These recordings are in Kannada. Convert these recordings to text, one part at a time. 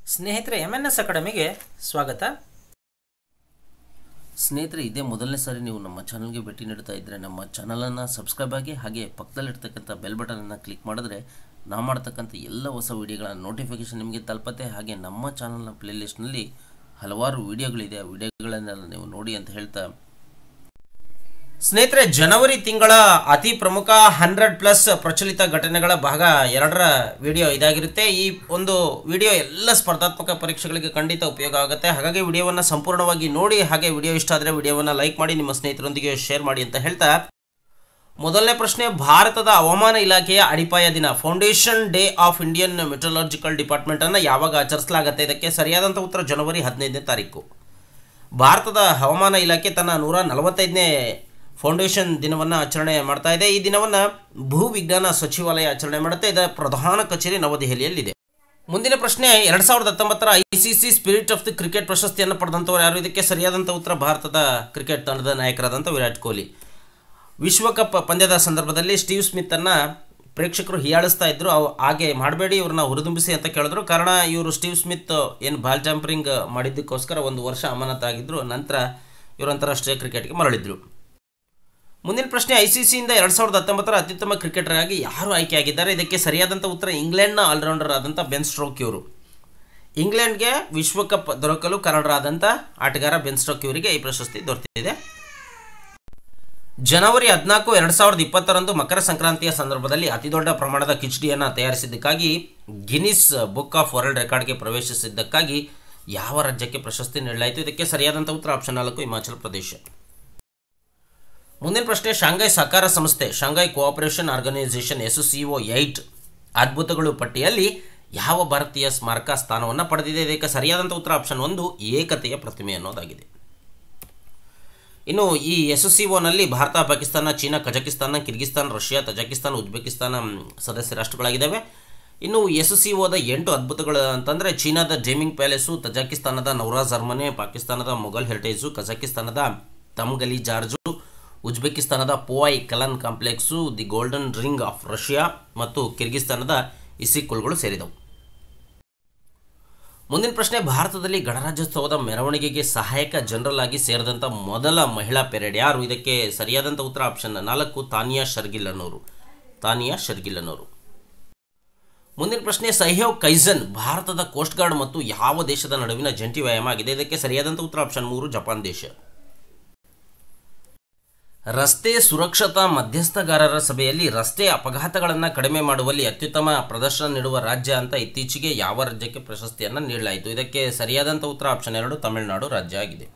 ಸ್ನೇಹಿತರೆ ಎಮ್ ಎನ್ ಎಸ್ ಅಕಾಡೆಮಿಗೆ ಸ್ವಾಗತ ಸ್ನೇಹಿತರೆ ಇದೇ ಮೊದಲನೇ ಸಾರಿ ನೀವು ನಮ್ಮ ಚಾನಲ್ಗೆ ಭೇಟಿ ನೀಡ್ತಾ ಇದ್ದರೆ ನಮ್ಮ ಚಾನಲನ್ನು ಸಬ್ಸ್ಕ್ರೈಬ್ ಆಗಿ ಹಾಗೆ ಪಕ್ಕದಲ್ಲಿರ್ತಕ್ಕಂಥ ಬೆಲ್ ಬಟನನ್ನು ಕ್ಲಿಕ್ ಮಾಡಿದ್ರೆ ನಾವು ಮಾಡ್ತಕ್ಕಂಥ ಎಲ್ಲ ಹೊಸ ವಿಡಿಯೋಗಳ ನೋಟಿಫಿಕೇಷನ್ ನಿಮಗೆ ತಲುಪತ್ತೆ ಹಾಗೆ ನಮ್ಮ ಚಾನಲ್ನ ಪ್ಲೇಲಿಸ್ಟ್ನಲ್ಲಿ ಹಲವಾರು ವಿಡಿಯೋಗಳಿದೆ ಆ ವಿಡಿಯೋಗಳನ್ನೆಲ್ಲ ನೀವು ನೋಡಿ ಅಂತ ಹೇಳ್ತಾ ಸ್ನೇಹಿತರೆ ಜನವರಿ ತಿಂಗಳ ಅತಿ ಪ್ರಮುಖ ಹಂಡ್ರೆಡ್ ಪ್ಲಸ್ ಪ್ರಚಲಿತ ಘಟನೆಗಳ ಭಾಗ ಎರಡರ ವಿಡಿಯೋ ಇದಾಗಿರುತ್ತೆ ಈ ಒಂದು ವಿಡಿಯೋ ಎಲ್ಲ ಸ್ಪರ್ಧಾತ್ಮಕ ಪರೀಕ್ಷೆಗಳಿಗೆ ಖಂಡಿತ ಉಪಯೋಗ ಆಗುತ್ತೆ ಹಾಗಾಗಿ ವಿಡಿಯೋವನ್ನು ಸಂಪೂರ್ಣವಾಗಿ ನೋಡಿ ಹಾಗೆ ವಿಡಿಯೋ ಇಷ್ಟ ಆದರೆ ವಿಡಿಯೋವನ್ನು ಲೈಕ್ ಮಾಡಿ ನಿಮ್ಮ ಸ್ನೇಹಿತರೊಂದಿಗೆ ಶೇರ್ ಮಾಡಿ ಅಂತ ಹೇಳ್ತಾ ಮೊದಲನೇ ಪ್ರಶ್ನೆ ಭಾರತದ ಹವಾಮಾನ ಇಲಾಖೆಯ ಅಡಿಪಾಯ ದಿನ foundation day of Indian meteorological department ಅನ್ನು ಯಾವಾಗ ಆಚರಿಸಲಾಗುತ್ತೆ ಇದಕ್ಕೆ ಸರಿಯಾದಂಥ ಉತ್ತರ ಜನವರಿ ಹದಿನೈದನೇ ತಾರೀಕು ಭಾರತದ ಹವಾಮಾನ ಇಲಾಖೆ ತನ್ನ ನೂರ ನಲವತ್ತೈದನೇ ಫೌಂಡೇಶನ್ ದಿನವನ್ನು ಆಚರಣೆ ಮಾಡ್ತಾ ಇದೆ ಈ ದಿನವನ್ನು ಭೂ ವಿಜ್ಞಾನ ಸಚಿವಾಲಯ ಆಚರಣೆ ಮಾಡುತ್ತೆ ಇದರ ಪ್ರಧಾನ ಕಚೇರಿ ನವದೆಹಲಿಯಲ್ಲಿದೆ ಮುಂದಿನ ಪ್ರಶ್ನೆ ಎರಡು ಸಾವಿರದ ಹತ್ತೊಂಬತ್ತರ I C C spirit of the cricket ಪ್ರಶಸ್ತಿಯನ್ನು ಪಡೆದಂಥವ್ರು ಯಾರು ಇದಕ್ಕೆ ಸರಿಯಾದಂಥ ಉತ್ತರ ಭಾರತದ ಕ್ರಿಕೆಟ್ ತಂಡದ ನಾಯಕರಾದಂಥ ವಿರಾಟ್ ಕೊಹ್ಲಿ ವಿಶ್ವಕಪ್ ಪಂದ್ಯದ ಸಂದರ್ಭದಲ್ಲಿ ಸ್ಟೀವ್ ಸ್ಮಿತನ್ನು ಪ್ರೇಕ್ಷಕರು ಹೀಯಾಳಿಸ್ತಾ ಇದ್ರು ಅವು ಹಾಗೆ ಮಾಡಬೇಡಿ ಇವ್ರನ್ನ ಹುರಿದುಂಬಿಸಿ ಅಂತ ಕೇಳಿದ್ರು ಕಾರಣ ಇವರು ಸ್ಟೀವ್ ಸ್ಮಿತ್ ಏನು ಬಾಲ್ ಜಂಪರಿಂಗ್ ಮಾಡಿದ್ದಕ್ಕೋಸ್ಕರ ಒಂದು ವರ್ಷ ಅಮಾನತಾಗಿದ್ದರು ನಂತರ ಇವರು ಅಂತಾರಾಷ್ಟ್ರೀಯ ಕ್ರಿಕೆಟ್ಗೆ ಮರಳಿದ್ರು ಮುಂದಿನ ಪ್ರಶ್ನೆ ಐ ಸಿ ಸಿಯಿಂದ ಎರಡು ಸಾವಿರದ ಹತ್ತೊಂಬತ್ತರ ಅತ್ಯುತ್ತಮ ಕ್ರಿಕೆಟರ್ ಆಗಿ ಯಾರು ಆಯ್ಕೆಯಾಗಿದ್ದಾರೆ ಇದಕ್ಕೆ ಸರಿಯಾದಂಥ ಉತ್ತರ ಇಂಗ್ಲೆಂಡ್ನ ಆಲ್ರೌಂಡರ್ ಆದಂಥ ಬೆನ್ ಸ್ಟ್ರೋಕ್ ಇವರು ಇಂಗ್ಲೆಂಡ್ಗೆ ವಿಶ್ವಕಪ್ ದೊರಕಲು ಕಾರಣರಾದಂಥ ಆಟಗಾರ ಬೆನ್ ಸ್ಟ್ರೋಕ್ ಇವರಿಗೆ ಈ ಪ್ರಶಸ್ತಿ ದೊರೆತಿದೆ ಜನವರಿ ಹದಿನಾಲ್ಕು ಎರಡು ಸಾವಿರದ ಇಪ್ಪತ್ತರಂದು ಮಕರ ಸಂಕ್ರಾಂತಿಯ ಸಂದರ್ಭದಲ್ಲಿ ಅತಿದೊಡ್ಡ ಪ್ರಮಾಣದ ಕಿಚಡಿಯನ್ನು ತಯಾರಿಸಿದ್ದಕ್ಕಾಗಿ ಗಿನ್ನಿಸ್ ಬುಕ್ ಆಫ್ ವರ್ಲ್ಡ್ ರೆಕಾರ್ಡ್ಗೆ ಪ್ರವೇಶಿಸಿದ್ದಕ್ಕಾಗಿ ಯಾವ ರಾಜ್ಯಕ್ಕೆ ಪ್ರಶಸ್ತಿ ನೀಡಲಾಯಿತು ಇದಕ್ಕೆ ಸರಿಯಾದಂಥ ಉತ್ತರ ಆಪ್ಷನ್ ನಾಲ್ಕು ಹಿಮಾಚಲ ಪ್ರದೇಶ ಮುಂದಿನ ಪ್ರಶ್ನೆ ಶಾಂಘೈ ಸಹಕಾರ ಸಂಸ್ಥೆ Shanghai cooperation organisation S C O eight ಅದ್ಭುತಗಳು ಪಟ್ಟಿಯಲ್ಲಿ ಯಾವ ಭಾರತೀಯ ಸ್ಮಾರಕ ಸ್ಥಾನವನ್ನು ಪಡೆದಿದೆ ಇದಕ್ಕೆ ಸರಿಯಾದಂಥ ಉತ್ತರ ಆಪ್ಷನ್ ಒಂದು ಏಕತೆಯ ಪ್ರತಿಮೆ ಅನ್ನೋದಾಗಿದೆ ಇನ್ನು ಈ ಎಸ್ ಸಿ ಒನಲ್ಲಿ Bharat Pakistan China Kazakhstan Kyrgyzstan Russia Tajikistan Uzbekistan ಸದಸ್ಯ ರಾಷ್ಟ್ರಗಳಾಗಿದ್ದಾವೆ ಇನ್ನು ಎಸ್ ಸಿ ಒದ ಎಂಟು ಅದ್ಭುತಗಳು ಅಂತಂದರೆ ಚೀನಾದ ಡ್ರೀಮಿಂಗ್ ಪ್ಯಾಲೇಸು ತಜಕಿಸ್ತಾನದ ನೌರಾಜ್ ಅರ್ಮನೆ ಪಾಕಿಸ್ತಾನದ ಮೊಘಲ್ ಹೆರಿಟೇಜು ಕಜಕಿಸ್ತಾನದ ತಮ್ಗಲಿ ಜಾರ್ಜು ಉಜ್ಬೇಕಿಸ್ತಾನದ Poi Kalyan complex the Golden Ring of Russia ಮತ್ತು ಕಿರ್ಗಿಸ್ತಾನದ ಇಸಿಕುಲ್ಗಳು ಸೇರಿದವು ಮುಂದಿನ ಪ್ರಶ್ನೆ ಭಾರತದಲ್ಲಿ ಗಣರಾಜ್ಯೋತ್ಸವದ ಮೆರವಣಿಗೆಗೆ ಸಹಾಯಕ ಜನರಲ್ ಆಗಿ ಸೇರಿದಂಥ ಮೊದಲ ಮಹಿಳಾ ಪೆರೇಡ್ ಯಾರು ಇದಕ್ಕೆ ಸರಿಯಾದಂಥ ಉತ್ತರ ಆಪ್ಷನ್ ನಾಲ್ಕು ತಾನಿಯಾ ಶರ್ಗಿಲ್ ಅನ್ನೋರು ತಾನಿಯಾ ಶರ್ಗಿಲ್ ಅನ್ನೋರು ಮುಂದಿನ ಪ್ರಶ್ನೆ ಸಹಯೋಗ್ ಕೈಸನ್ ಭಾರತದ ಕೋಸ್ಟ್ ಗಾರ್ಡ್ ಮತ್ತು ಯಾವ ದೇಶದ ನಡುವಿನ ಜಂಟಿ ವ್ಯಾಯಾಮ ಆಗಿದೆ ಇದಕ್ಕೆ ಸರಿಯಾದಂಥ ಉತ್ತರ ಆಪ್ಷನ್ ಮೂರು ಜಪಾನ್ ದೇಶ ರಸ್ತೆ ಸುರಕ್ಷತಾ ಮಧ್ಯಸ್ಥಗಾರರ ಸಭೆಯಲ್ಲಿ ರಸ್ತೆ ಅಪಘಾತಗಳನ್ನು ಕಡಿಮೆ ಮಾಡುವಲ್ಲಿ ಅತ್ಯುತ್ತಮ ಪ್ರದರ್ಶನ ನೀಡುವ ರಾಜ್ಯ ಅಂತ ಇತ್ತೀಚೆಗೆ ಯಾವ ರಾಜ್ಯಕ್ಕೆ ಪ್ರಶಸ್ತಿಯನ್ನು ನೀಡಲಾಯಿತು ಇದಕ್ಕೆ ಸರಿಯಾದಂಥ ಉತ್ತರ ಆಪ್ಷನ್ ಎರಡು ತಮಿಳುನಾಡು ರಾಜ್ಯ ಆಗಿದೆ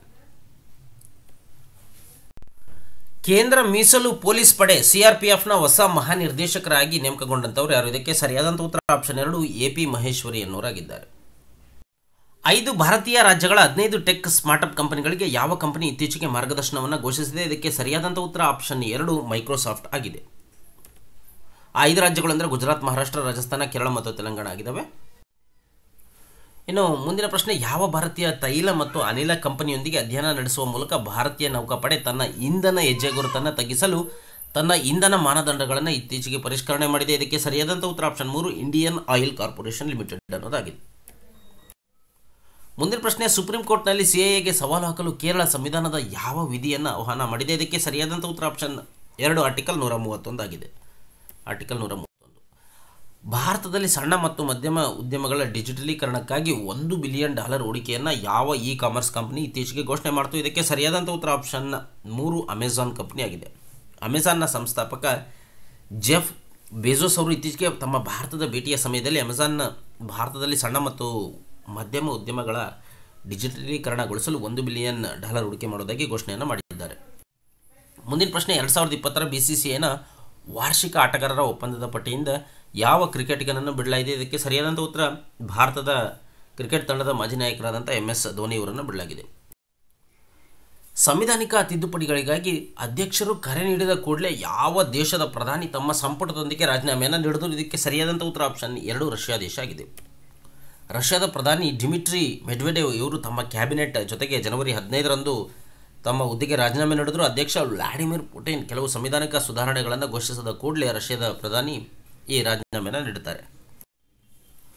ಕೇಂದ್ರ ಮೀಸಲು ಪೊಲೀಸ್ ಪಡೆ ಸಿಆರ್ಪಿಎಫ್ನ ಹೊಸ ಮಹಾನಿರ್ದೇಶಕರಾಗಿ ನೇಮಕಗೊಂಡಂಥವ್ರು ಯಾರು ಇದಕ್ಕೆ ಸರಿಯಾದಂಥ ಉತ್ತರ ಆಪ್ಷನ್ ಎರಡು ಎ ಪಿ ಮಹೇಶ್ವರಿ ಅನ್ನೋರಾಗಿದ್ದಾರೆ ಐದು ಭಾರತೀಯ ರಾಜ್ಯಗಳ ಹದಿನೈದು ಟೆಕ್ ಸ್ಮಾರ್ಟ್ಅಪ್ ಕಂಪನಿಗಳಿಗೆ ಯಾವ ಕಂಪನಿ ಇತ್ತೀಚೆಗೆ ಮಾರ್ಗದರ್ಶನವನ್ನು ಘೋಷಿಸಿದೆ ಇದಕ್ಕೆ ಸರಿಯಾದಂಥ ಉತ್ತರ ಆಪ್ಷನ್ ಎರಡು ಮೈಕ್ರೋಸಾಫ್ಟ್ ಆಗಿದೆ ಆ ಐದು ರಾಜ್ಯಗಳು ಅಂದರೆ ಗುಜರಾತ್ ಮಹಾರಾಷ್ಟ್ರ ರಾಜಸ್ಥಾನ ಕೇರಳ ಮತ್ತು ತೆಲಂಗಾಣ ಆಗಿದ್ದಾವೆ ಇನ್ನು ಮುಂದಿನ ಪ್ರಶ್ನೆ ಯಾವ ಭಾರತೀಯ ತೈಲ ಮತ್ತು ಅನಿಲ ಕಂಪನಿಯೊಂದಿಗೆ ಅಧ್ಯಯನ ನಡೆಸುವ ಮೂಲಕ ಭಾರತೀಯ ನೌಕಾಪಡೆ ತನ್ನ ಇಂಧನ ಹೆಜ್ಜೆ ಗುರುತನ್ನು ತಗ್ಗಿಸಲು ತನ್ನ ಇಂಧನ ಮಾನದಂಡಗಳನ್ನು ಇತ್ತೀಚೆಗೆ ಪರಿಷ್ಕರಣೆ ಮಾಡಿದೆ ಇದಕ್ಕೆ ಸರಿಯಾದಂಥ ಉತ್ತರ ಆಪ್ಷನ್ ಮೂರು ಇಂಡಿಯನ್ ಆಯಿಲ್ ಕಾರ್ಪೊರೇಷನ್ ಲಿಮಿಟೆಡ್ ಅನ್ನೋದಾಗಿದೆ ಮುಂದಿನ ಪ್ರಶ್ನೆ ಸುಪ್ರೀಂ ಕೋರ್ಟ್ನಲ್ಲಿ ಸಿಎಎಗೆ ಸವಾಲು ಹಾಕಲು ಕೇರಳ ಸಂವಿಧಾನದ ಯಾವ ವಿಧಿಯನ್ನು ಆಹ್ವಾನ ಮಾಡಿದೆ ಇದಕ್ಕೆ ಸರಿಯಾದಂಥ ಉತ್ತರ ಆಪ್ಷನ್ ಎರಡು ಆರ್ಟಿಕಲ್ ನೂರ ಮೂವತ್ತೊಂದಾಗಿದೆ ಆರ್ಟಿಕಲ್ ನೂರ ಮೂವತ್ತೊಂದು ಭಾರತದಲ್ಲಿ ಸಣ್ಣ ಮತ್ತು ಮಧ್ಯಮ ಉದ್ಯಮಗಳ ಡಿಜಿಟಲೀಕರಣಕ್ಕಾಗಿ ಒಂದು ಬಿಲಿಯನ್ ಡಾಲರ್ ಹೂಡಿಕೆಯನ್ನು ಯಾವ ಇ ಕಾಮರ್ಸ್ ಕಂಪನಿ ಇತ್ತೀಚೆಗೆ ಘೋಷಣೆ ಮಾಡ್ತು ಇದಕ್ಕೆ ಸರಿಯಾದಂಥ ಉತ್ತರ ಆಪ್ಷನ್ ಮೂರು ಅಮೆಝಾನ್ ಕಂಪನಿ ಆಗಿದೆ ಅಮೆಝಾನ್ನ ಸಂಸ್ಥಾಪಕ ಜೆಫ್ ಬೇಜೋಸ್ ಅವರು ಇತ್ತೀಚೆಗೆ ತಮ್ಮ ಭಾರತದ ಭೇಟಿಯ ಸಮಯದಲ್ಲಿ ಅಮೆಝಾನ್ ಭಾರತದಲ್ಲಿ ಸಣ್ಣ ಮತ್ತು ಮಧ್ಯಮ ಉದ್ಯಮಗಳ ಡಿಜಿಟಲೀಕರಣಗೊಳಿಸಲು ಒಂದು ಬಿಲಿಯನ್ ಡಾಲರ್ ಹೂಡಿಕೆ ಮಾಡೋದಾಗಿ ಘೋಷಣೆಯನ್ನು ಮಾಡಿದ್ದಾರೆ ಮುಂದಿನ ಪ್ರಶ್ನೆ ಎರಡು ಸಾವಿರದ ಇಪ್ಪತ್ತರ ಬಿ ಸಿ ಸಿ ಎನ ವಾರ್ಷಿಕ ಆಟಗಾರರ ಒಪ್ಪಂದದ ಪಟ್ಟಿಯಿಂದ ಯಾವ ಕ್ರಿಕೆಟಿಗನನ್ನು ಬಿಡಲಾಗಿದೆ ಇದಕ್ಕೆ ಸರಿಯಾದಂಥ ಉತ್ತರ ಭಾರತದ ಕ್ರಿಕೆಟ್ ತಂಡದ ಮಾಜಿ ನಾಯಕರಾದಂಥ ಎಂ ಎಸ್ ಧೋನಿ ಅವರನ್ನು ಬಿಡಲಾಗಿದೆ ಸಂವಿಧಾನಿಕ ತಿದ್ದುಪಡಿಗಳಿಗಾಗಿ ಅಧ್ಯಕ್ಷರು ಕರೆ ನೀಡಿದ ಕೂಡಲೇ ಯಾವ ದೇಶದ ಪ್ರಧಾನಿ ತಮ್ಮ ಸಂಪುಟದೊಂದಿಗೆ ರಾಜೀನಾಮೆಯನ್ನು ನೀಡಿದ್ರು ಇದಕ್ಕೆ ಸರಿಯಾದಂಥ ಉತ್ತರ ಆಪ್ಷನ್ ಎರಡು ರಷ್ಯಾ ದೇಶ ಆಗಿದೆ ರಷ್ಯಾದ ಪ್ರಧಾನಿ ಡಿಮಿಟ್ರಿ ಮೆಡ್ವೆಡೇವ್ ಇವರು ತಮ್ಮ ಕ್ಯಾಬಿನೆಟ್ ಜೊತೆಗೆ ಜನವರಿ ಹದಿನೈದರಂದು ತಮ್ಮ ಹುದ್ದೆಗೆ ರಾಜೀನಾಮೆ ನೀಡಿದ್ರು ಅಧ್ಯಕ್ಷ ವ್ಲಾಡಿಮಿರ್ ಪುಟಿನ್ ಕೆಲವು ಸಂವಿಧಾನಿಕ ಸುಧಾರಣೆಗಳನ್ನು ಘೋಷಿಸಿದ ಕೂಡಲೇ ರಷ್ಯಾದ ಪ್ರಧಾನಿ ಈ ರಾಜೀನಾಮೆಯನ್ನು ನೀಡುತ್ತಾರೆ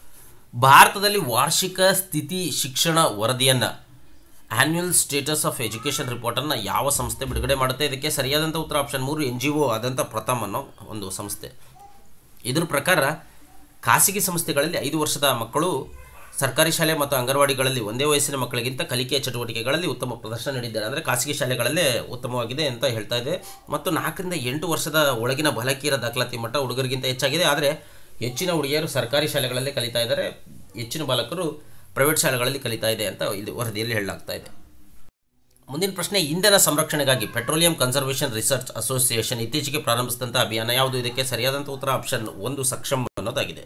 ಭಾರತದಲ್ಲಿ ವಾರ್ಷಿಕ ಸ್ಥಿತಿ ಶಿಕ್ಷಣ ವರದಿಯನ್ನು ಆನ್ಯುವಲ್ ಸ್ಟೇಟಸ್ ಆಫ್ ಎಜುಕೇಷನ್ ರಿಪೋರ್ಟನ್ನು ಯಾವ ಸಂಸ್ಥೆ ಬಿಡುಗಡೆ ಮಾಡುತ್ತೆ ಇದಕ್ಕೆ ಸರಿಯಾದಂಥ ಉತ್ತರ ಆಪ್ಷನ್ ಮೂರು ಎನ್ ಜಿ ಒ ಆದಂಥ ಪ್ರಥಮ್ ಅನ್ನೋ ಒಂದು ಸಂಸ್ಥೆ ಇದ್ರ ಪ್ರಕಾರ ಖಾಸಗಿ ಸಂಸ್ಥೆಗಳಲ್ಲಿ ಐದು ವರ್ಷದ ಮಕ್ಕಳು ಸರ್ಕಾರಿ ಶಾಲೆ ಮತ್ತು ಅಂಗನವಾಡಿಗಳಲ್ಲಿ ಒಂದೇ ವಯಸ್ಸಿನ ಮಕ್ಕಳಿಗಿಂತ ಕಲಿಕೆಯ ಚಟುವಟಿಕೆಗಳಲ್ಲಿ ಉತ್ತಮ ಪ್ರದರ್ಶನ ನೀಡಿದ್ದಾರೆ ಅಂದರೆ ಖಾಸಗಿ ಶಾಲೆಗಳಲ್ಲೇ ಉತ್ತಮವಾಗಿದೆ ಅಂತ ಹೇಳ್ತಾ ಇದೆ ಮತ್ತು ನಾಲ್ಕರಿಂದ ಎಂಟು ವರ್ಷದ ಒಳಗಿನ ಬಾಲಕಿಯರ ದಾಖಲಾತಿ ಮಟ್ಟ ಹುಡುಗರಿಗಿಂತ ಹೆಚ್ಚಾಗಿದೆ ಆದರೆ ಹೆಚ್ಚಿನ ಹುಡುಗಿಯರು ಸರ್ಕಾರಿ ಶಾಲೆಗಳಲ್ಲೇ ಕಲಿತಾ ಇದ್ದಾರೆ ಹೆಚ್ಚಿನ ಬಾಲಕರು ಪ್ರೈವೇಟ್ ಶಾಲೆಗಳಲ್ಲಿ ಕಲಿತಾ ಇದೆ ಅಂತ ಇದು ವರದಿಯಲ್ಲಿ ಹೇಳಲಾಗ್ತಾ ಇದೆ ಮುಂದಿನ ಪ್ರಶ್ನೆ ಇಂಧನ ಸಂರಕ್ಷಣೆಗಾಗಿ ಪೆಟ್ರೋಲಿಯಂ ಕನ್ಸರ್ವೇಷನ್ ರಿಸರ್ಚ್ ಅಸೋಸಿಯೇಷನ್ ಇತ್ತೀಚೆಗೆ ಪ್ರಾರಂಭಿಸಿದಂಥ ಅಭಿಯಾನ ಯಾವುದು ಇದಕ್ಕೆ ಸರಿಯಾದಂಥ ಉತ್ತರ ಆಪ್ಷನ್ ಒಂದು ಸಕ್ಷಮ್ ಅನ್ನೋದಾಗಿದೆ